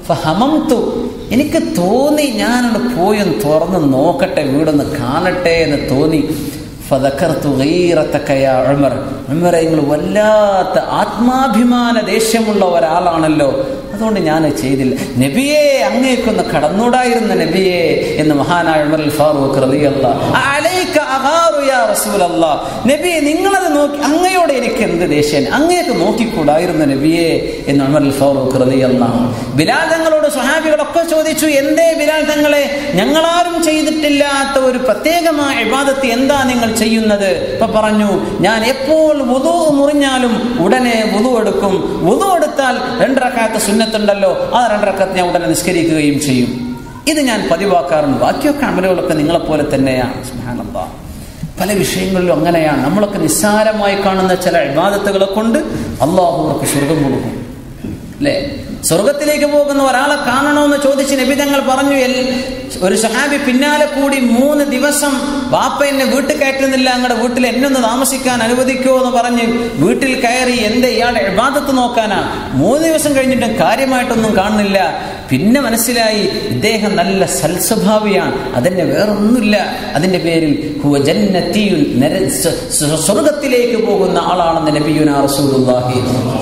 ഫഹമംതു എനിക്ക് തോന്നി ഞാനൊന്ന് പോയി ഒന്ന് തുറന്ന് നോക്കട്ടെ വീടൊന്ന് കാണട്ടെ എന്ന് തോന്നി ഫതക്കർത്തു ഗൈറത്തക്കയ ഉമർ ഉമറെ നിങ്ങൾ വല്ലാത്ത ആത്മാഭിമാന ദേഷ്യമുള്ള ഒരാളാണല്ലോ അതുകൊണ്ട് ഞാൻ ചെയ്തില്ല നബിയെ അങ്ങേക്കൊന്ന് കടന്നൂടായിരുന്ന നബിയെ എന്ന് മഹാനായ ഉമർ ഫാറൂഖ് റളിയല്ല അലൈക അഗാറു യാ റസൂലല്ലാ നബിയെ നിങ്ങളത് നോക്കി അങ്ങയോട് എനിക്ക് എന്ത് ദേഷ്യം അങ്ങേക്ക് നോക്കിക്കൂടായിരുന്ന നബിയെ എന്ന് ഉമർ ഫാറൂഖ് റളിയല്ല ബിലാൽ തങ്ങളോട് സ്വഹാബികളൊക്കെ ചോദിച്ചു എന്തേ ബിലാൽ തങ്ങളെ ഞങ്ങളാരും ചെയ്തിട്ടില്ലാത്ത ഒരു പ്രത്യേകമായ ഇബാദത്ത് എന്താ നിങ്ങൾ ചെയ്യുന്നത് ഇപ്പൊ പറഞ്ഞു ഞാൻ എപ്പോൾ വുതു മുറിഞ്ഞാലും ഉടനെ വുതു എടുക്കും വുതു എടുത്താൽ രണ്ടരക്കാലത്ത് സുന്നത്തുണ്ടല്ലോ ആ രണ്ടരക്കത്ത് ഞാൻ ഉടനെ നിസ്കരിക്കുകയും ചെയ്യും ഇത് ഞാൻ പതിവാക്കാറുണ്ട് ബാക്കിയൊക്കെ അമലുകളൊക്കെ നിങ്ങളെപ്പോലെ തന്നെയാണ് സുബ്ഹാനല്ലാ പല വിഷയങ്ങളിലും അങ്ങനെയാണ് നമ്മളൊക്കെ നിസ്സാരമായി കാണുന്ന ചില ഇബാദത്തുകളെ കൊണ്ട് അള്ളാഹു അവർക്ക് സ്വർഗം കൊടുക്കും അല്ലേ സ്വർഗത്തിലേക്ക് പോകുന്ന ഒരാളെ കാണണമെന്ന് ചോദിച്ച് നബിതങ്ങൾ പറഞ്ഞു ഒരു സഹാബി പിന്നാലെ കൂടി മൂന്ന് ദിവസം വാപ്പ എന്നെ വീട്ടിൽ കയറ്റുന്നില്ല അങ്ങടെ വീട്ടിൽ എന്നെ ഒന്ന് താമസിക്കാൻ അനുവദിക്കുമോ എന്ന് പറഞ്ഞ് വീട്ടിൽ കയറി എന്റെ ഇയാളുടെ എഴുപാദത്ത് നോക്കാനാ മൂന്ന് ദിവസം കഴിഞ്ഞിട്ടും കാര്യമായിട്ടൊന്നും കാണുന്നില്ല പിന്നെ മനസ്സിലായി ഇദ്ദേഹം നല്ല സൽസ്വഭാവിയാണ് അതിന്റെ വേറൊന്നുമില്ല അതിന്റെ പേരിൽ ഹുവ ജന്നത്തിയുൻ നര- സ്വ- സ്വ- സ്വർഗത്തിലേക്ക് പോകുന്ന ആളാണെന്ന് നബിയുന റസൂലുള്ളാഹി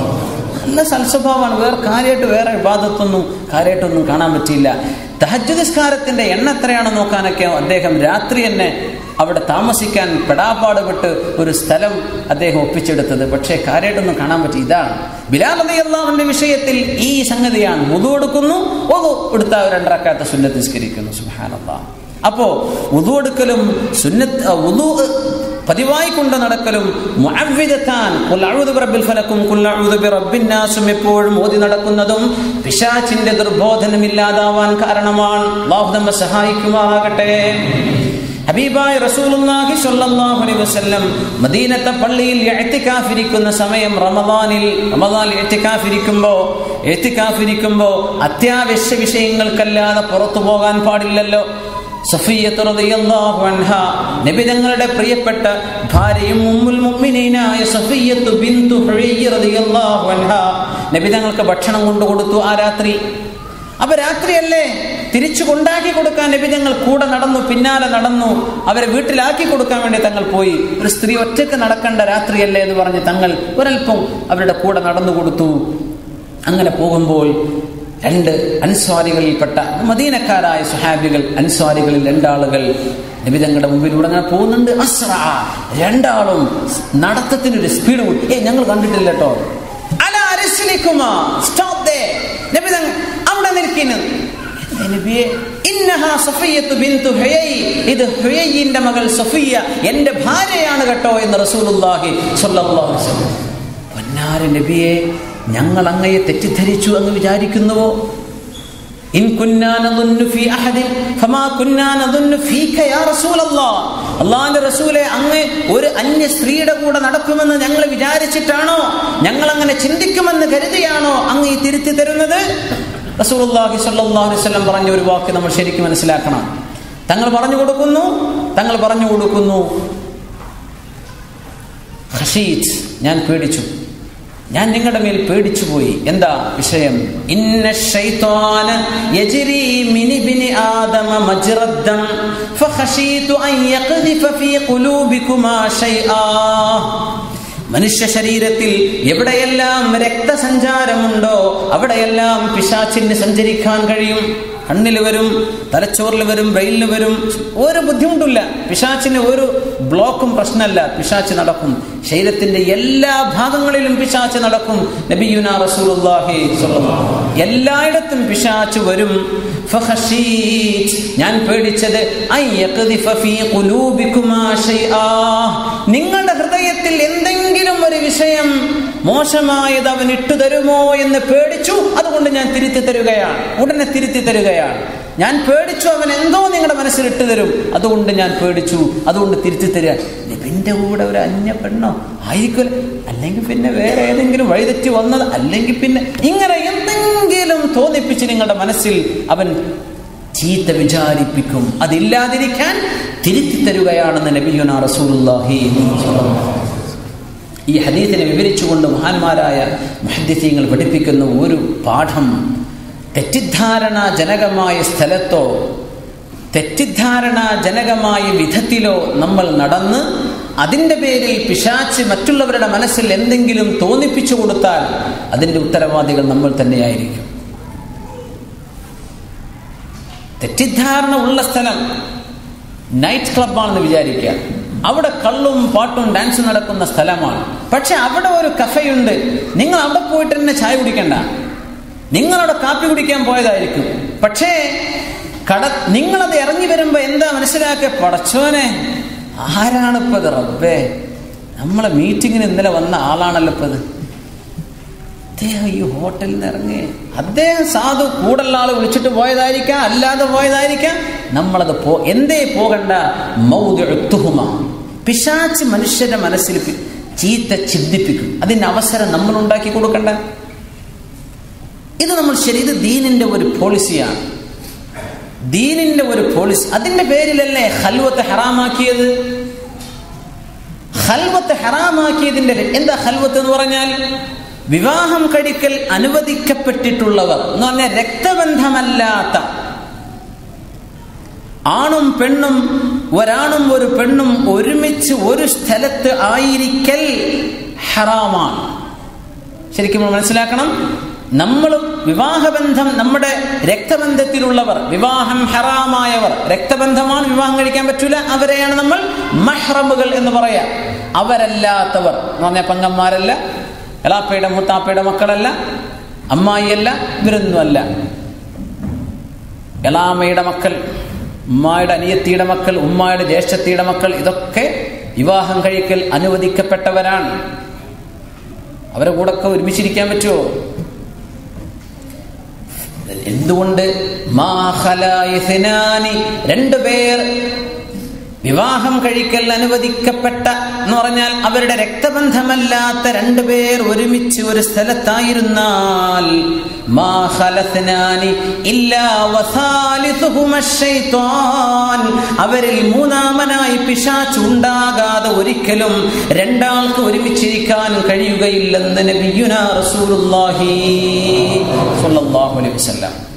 നല്ല സൽസ്വഭാവമാണ് വേറെ കാര്യമായിട്ട് വേറെ വിവാദത്തൊന്നും കാര്യമായിട്ടൊന്നും കാണാൻ പറ്റിയില്ല തഹജ് നിസ്കാരത്തിന്റെ എണ്ണ എത്രയാണെന്ന് നോക്കാനൊക്കെ അദ്ദേഹം രാത്രി തന്നെ അവിടെ താമസിക്കാൻ പെടാപ്പാട് പെട്ട് ഒരു സ്ഥലം അദ്ദേഹം ഒപ്പിച്ചെടുത്തത് പക്ഷേ കാര്യമായിട്ടൊന്നും കാണാൻ പറ്റി ഇതാണ് ബിലാൽ അലി അള്ളാഹുവിന്റെ വിഷയത്തിൽ ഈ സംഗതിയാണ് മുതു എടുക്കുന്നു ഒതു എടുത്ത രണ്ടരക്കാത്ത സുന്നത്ത് നിസ്കരിക്കുന്നു സുഹാനല്ലാ അപ്പോ ഉതു എടുക്കലും സുന്നത്ത് ഉതു പതിവായി കൊണ്ട് നടക്കലും മുഅവ്വിദത്താൻ ഖുൽ അഊദു ബിറബ്ബിൽ ഫലക്കും ഖുൽ അഊദു ബിറബ്ബിൻ നാസും എപ്പോഴും ഓതി നടക്കുന്നതും പിശാചിന്റെ ദുർബോധനം ഇല്ലാതാവാൻ കാരണമാണ് അല്ലാഹു നമ്മെ സഹായിക്കുമാറാകട്ടെ ഹബീബായ റസൂലുള്ളാഹി സ്വല്ലല്ലാഹു അലൈഹി വസല്ലം മദീനത്തെ പള്ളിയിൽ ഇഅ്തികാഫിരിക്കുന്ന സമയം റമദാനിൽ റമദാൻ ഇഅ്തികാഫിരിക്കുമ്പോ ഇഅ്തികാഫിരിക്കുമ്പോ അത്യാവശ്യ വിഷയങ്ങൾക്കല്ലാതെ പുറത്തു പോകാൻ പാടില്ലല്ലോ സഫിയ്യത്ത് റളിയല്ലാഹു അൻഹ നബി തങ്ങളുടെ പ്രിയപ്പെട്ട ഭാര്യയും ഉമ്മുൽ മുഅ്മിനീനായ സഫിയ്യത്ത് ബിന്തു ഹുറയ്യ റളിയല്ലാഹു അൻഹ നബി തങ്ങൾക്ക് ഭക്ഷണം കൊണ്ടു കൊടുത്തു ആ രാത്രി അപ്പൊ രാത്രിയല്ലേ തിരിച്ചു കൊണ്ടാക്കി കൊടുക്കാൻ നബി തങ്ങൾ കൂടെ നടന്നു പിന്നാലെ നടന്നു അവരെ വീട്ടിലാക്കി കൊടുക്കാൻ വേണ്ടി തങ്ങൾ പോയി ഒരു സ്ത്രീ ഒറ്റയ്ക്ക് നടക്കേണ്ട രാത്രിയല്ലേ എന്ന് പറഞ്ഞ് തങ്ങൾ ഒരൽപ്പം അവരുടെ കൂടെ നടന്നു കൊടുത്തു അങ്ങനെ പോകുമ്പോൾ രണ്ട് അൻസ്വാരികളിൽപ്പെട്ട മദീനക്കാരായ സുഹാബികൾ അൻസ്വാരികളിൽ രണ്ടാളുകൾ നബിതങ്ങളുടെ മുമ്പിലൂടെ അങ്ങനെ പോകുന്നുണ്ട് അസ്ര രണ്ടാളും നടത്തത്തിനൊരു സ്പീഡ് കൂടി ഏ ഞങ്ങൾ കണ്ടിട്ടില്ല കേട്ടോ അല അരസിലേക്കുമാ സ്റ്റോപ്പ് ദേ നബിതങ്ങൾ അവിടെ നിൽക്കുന്നു നബിയെ ഇന്നഹാ സഫിയ്യത്തു ബിന്തു ഹുയൈ ഇത് ഹുയൈന്റെ മകൾ സഫിയ എന്റെ ഭാര്യയാണ് കേട്ടോ എന്ന് റസൂലുള്ളാഹി സ്വല്ലല്ലാഹു അലൈഹി വസല്ലം പൊന്നാര നബിയെ ഞങ്ങൾ അങ്ങയെ തെറ്റിദ്ധരിച്ചു എന്ന് വിചാരിക്കുന്നുവോ ഇൻ കുന്നാ നദുന്നു ഫീ അഹദിൻ ഫമാ കുന്നാ നദുന്നു ഫീക യാ റസൂലല്ലാഹ് അല്ലാഹുവിന്റെ റസൂലെ അങ്ങ് ഒരു അന്യ സ്ത്രീയുടെ കൂടെ നടക്കുമെന്ന് ഞങ്ങൾ വിചാരിച്ചിട്ടാണോ ഞങ്ങൾ അങ്ങനെ ചിന്തിക്കുമെന്ന് കരുതിയാണോ അങ്ങ് ഈ തിരുത്തി തരുന്നത് റസൂലുള്ളാഹി സ്വല്ലല്ലാഹു അലൈഹി വസല്ലം പറഞ്ഞ ഒരു വാക്ക് നമ്മൾ ശരിക്കും മനസ്സിലാക്കണം തങ്ങൾ പറഞ്ഞു കൊടുക്കുന്നു തങ്ങൾ പറഞ്ഞു കൊടുക്കുന്നു ഖശീത് ഞാൻ പേടിച്ചു ഞാൻ നിങ്ങളുടെ മേൽ പേടിച്ചു പോയി എന്താ വിഷയം ഇന്ന ശൈത്വാന യജ്രി മിൻ ഇബ്നി ആദമ മജ്റദ്ദം ഫഖശീതു അൻ യഖ്ദിഫ ഫീ ഖുലൂബികുമാ ശൈആ മനുഷ്യ ശരീരത്തിൽ എവിടെയെല്ലാം രക്തസഞ്ചാരമുണ്ടോ അവിടെയെല്ലാം പിശാച്ചിന് സഞ്ചരിക്കാൻ കഴിയും കണ്ണിൽ വരും തലച്ചോറിൽ വരും ബ്രെയിനിൽ വരും ഒരു ബുദ്ധിമുട്ടില്ല പിശാച്ചിന് ഒരു ബ്ലോക്കും പ്രശ്നമല്ല പിശാച്ച് നടക്കും ശരീരത്തിന്റെ എല്ലാ ഭാഗങ്ങളിലും പിശാച്ച് നടക്കും നബിയുന റസൂലുള്ളാഹി സ്വല്ലല്ലാഹു എല്ലായിടത്തും പിശാച്ച് വരും ഫഖശീത് ഞാൻ പേടിച്ചത് ഐ യഖ്ദിഫ ഫീ ഖുലൂബികുമാ ശൈആ നിങ്ങളുടെ ഹൃദയത്തിൽ എന്തെങ്കിലും ഒരു വിഷയം മോശമായത് അവൻ ഇട്ടു തരുമോ എന്ന് പേടിച്ചു അതുകൊണ്ട് ഞാൻ തിരുത്തി തരുകയാണ് ഉടനെ തിരുത്തി തരുകയാണ് ഞാൻ പേടിച്ചു അവൻ എന്തോ നിങ്ങളുടെ മനസ്സിൽ ഇട്ടു തരും അതുകൊണ്ട് ഞാൻ പേടിച്ചു അതുകൊണ്ട് തിരുത്തി തരിക നബിന്റെ കൂടെ ഒരു അന്യ പെണ്ണോ ആയിരിക്കും അല്ലെങ്കിൽ പിന്നെ വേറെ ഏതെങ്കിലും വഴിതെറ്റി വന്നത് അല്ലെങ്കിൽ പിന്നെ ഇങ്ങനെ എന്തെങ്കിലും തോന്നിപ്പിച്ച് നിങ്ങളുടെ മനസ്സിൽ അവൻ ചീത്ത വിചാരിപ്പിക്കും അതില്ലാതിരിക്കാൻ തിരുത്തി തരുകയാണെന്ന് നബിയുന റസൂലുള്ളാഹി ഈ ഹദീസിനെ വിവരിച്ചുകൊണ്ട് മഹാന്മാരായ മുഹദ്ദിസീങ്ങൾ പഠിപ്പിക്കുന്ന ഒരു പാഠം തെറ്റിദ്ധാരണ ജനകമായ സ്ഥലത്തോ തെറ്റിദ്ധാരണ ജനകമായ വിധത്തിലോ നമ്മൾ നടന്ന് അതിൻ്റെ പേരിൽ പിശാച്ച് മറ്റുള്ളവരുടെ മനസ്സിൽ എന്തെങ്കിലും തോന്നിപ്പിച്ചു കൊടുത്താൽ അതിൻ്റെ ഉത്തരവാദികൾ നമ്മൾ തന്നെയായിരിക്കും തെറ്റിദ്ധാരണ ഉള്ള സ്ഥലം നൈറ്റ് ക്ലബാണെന്ന് വിചാരിക്കുക അവിടെ കള്ളും പാട്ടും ഡാൻസും നടക്കുന്ന സ്ഥലമാണ് പക്ഷെ അവിടെ ഒരു കഫയുണ്ട് നിങ്ങൾ അവിടെ പോയിട്ട് തന്നെ ചായ കുടിക്കണ്ട നിങ്ങളവിടെ കാപ്പി കുടിക്കാൻ പോയതായിരിക്കും പക്ഷേ കട നിങ്ങളത് ഇറങ്ങി വരുമ്പോ എന്താ മനസ്സിലാക്കിയ പടച്ചോനെ ആരാണ് ഇപ്പൊ ഇത് റബ്ബേ നമ്മളെ മീറ്റിങ്ങിന് ഇന്നലെ വന്ന ആളാണല്ലോ ഇപ്പൊ ഇത് അദ്ദേഹം ഈ ഹോട്ടലിൽ നിന്ന് ഇറങ്ങി അദ്ദേഹം സാധു കൂടുള്ള ആള് വിളിച്ചിട്ട് പോയതായിരിക്കാം അല്ലാതെ പോയതായിരിക്കാം നമ്മളത് പോ എന്തേ പോകണ്ട മൗതുഹുമ പിശാച്ച് മനുഷ്യന്റെ മനസ്സിൽ പി- ചീത്ത ചിന്തിപ്പിക്കും അതിന് അവസരം നമ്മൾ ഉണ്ടാക്കി കൊടുക്കണ്ട ഇത് നമ്മൾ ശരി ഇത് ദീനിന്റെ ഒരു പോളിസിയാണ് ദീനിന്റെ ഒരു പോളിസി അതിന്റെ പേരിലല്ലേ ഹൽവത്ത് ഹറാമാക്കിയത് ഹൽവത്ത് ഹറാമാക്കിയതിന്റെ എന്താ ഹൽവത്ത് എന്ന് പറഞ്ഞാൽ വിവാഹം കഴിക്കൽ അനുവദിക്കപ്പെട്ടിട്ടുള്ളവർ എന്ന് പറഞ്ഞാൽ രക്തബന്ധമല്ലാത്ത ആണും പെണ്ണും ഒരാണും ഒരു പെണ്ണും ഒരുമിച്ച് ഒരു സ്ഥലത്ത് ആയിരിക്കൽ ഹറാമാണ് ശരിക്കും നമ്മൾ മനസ്സിലാക്കണം നമ്മളും വിവാഹബന്ധം നമ്മുടെ രക്തബന്ധത്തിലുള്ളവർ വിവാഹം ഹറാമായവർ രക്തബന്ധമാണ് വിവാഹം കഴിക്കാൻ പറ്റൂല അവരെയാണ് നമ്മൾ മഹ്റമുകൾ എന്ന് പറയാം അവരല്ലാത്തവർ എന്ന് പറഞ്ഞാൽ പങ്കന്മാരല്ല എളാപ്പയുടെ മൂത്താപ്പയുടെ മക്കളല്ല അമ്മായിയല്ല ഇവരൊന്നുമല്ല എളാമയുടെ മക്കൾ ഉമ്മായുടെ അനിയത്തിയുടെ മക്കൾ ഉമ്മായുടെ ജ്യേഷ്ഠത്തിയുടെ മക്കൾ ഇതൊക്കെ വിവാഹം കഴിക്കൽ അനുവദിക്കപ്പെട്ടവരാണ് അവരെ കൂടെ ഒക്കെ ഒരുമിച്ചിരിക്കാൻ പറ്റുമോ എന്തുകൊണ്ട് മാ ഖലാ ഇഥ്നാനി രണ്ടുപേർ വിവാഹം കഴിക്കൽ അനുവദിക്കപ്പെട്ട എന്ന് പറഞ്ഞാൽ അവരുടെ രക്തബന്ധമല്ലാത്ത രണ്ടുപേർ ഒരുമിച്ച് ഒരു സ്ഥലത്തായിരുന്നാൽ മാ ഖലത്നാനി ഇല്ലാ വസാലിസുഹുമ ശൈത്വാൻ അവരിൽ മൂന്നാമനായി പിശാച്ച് ഉണ്ടാകാതെ ഒരിക്കലും രണ്ടാൾക്ക് ഒരുമിച്ചിരിക്കാൻ കഴിയുകയില്ലെന്ന് നബിയുന റസൂലുള്ളാഹി സ്വല്ലല്ലാഹു അലൈഹി വസല്ലം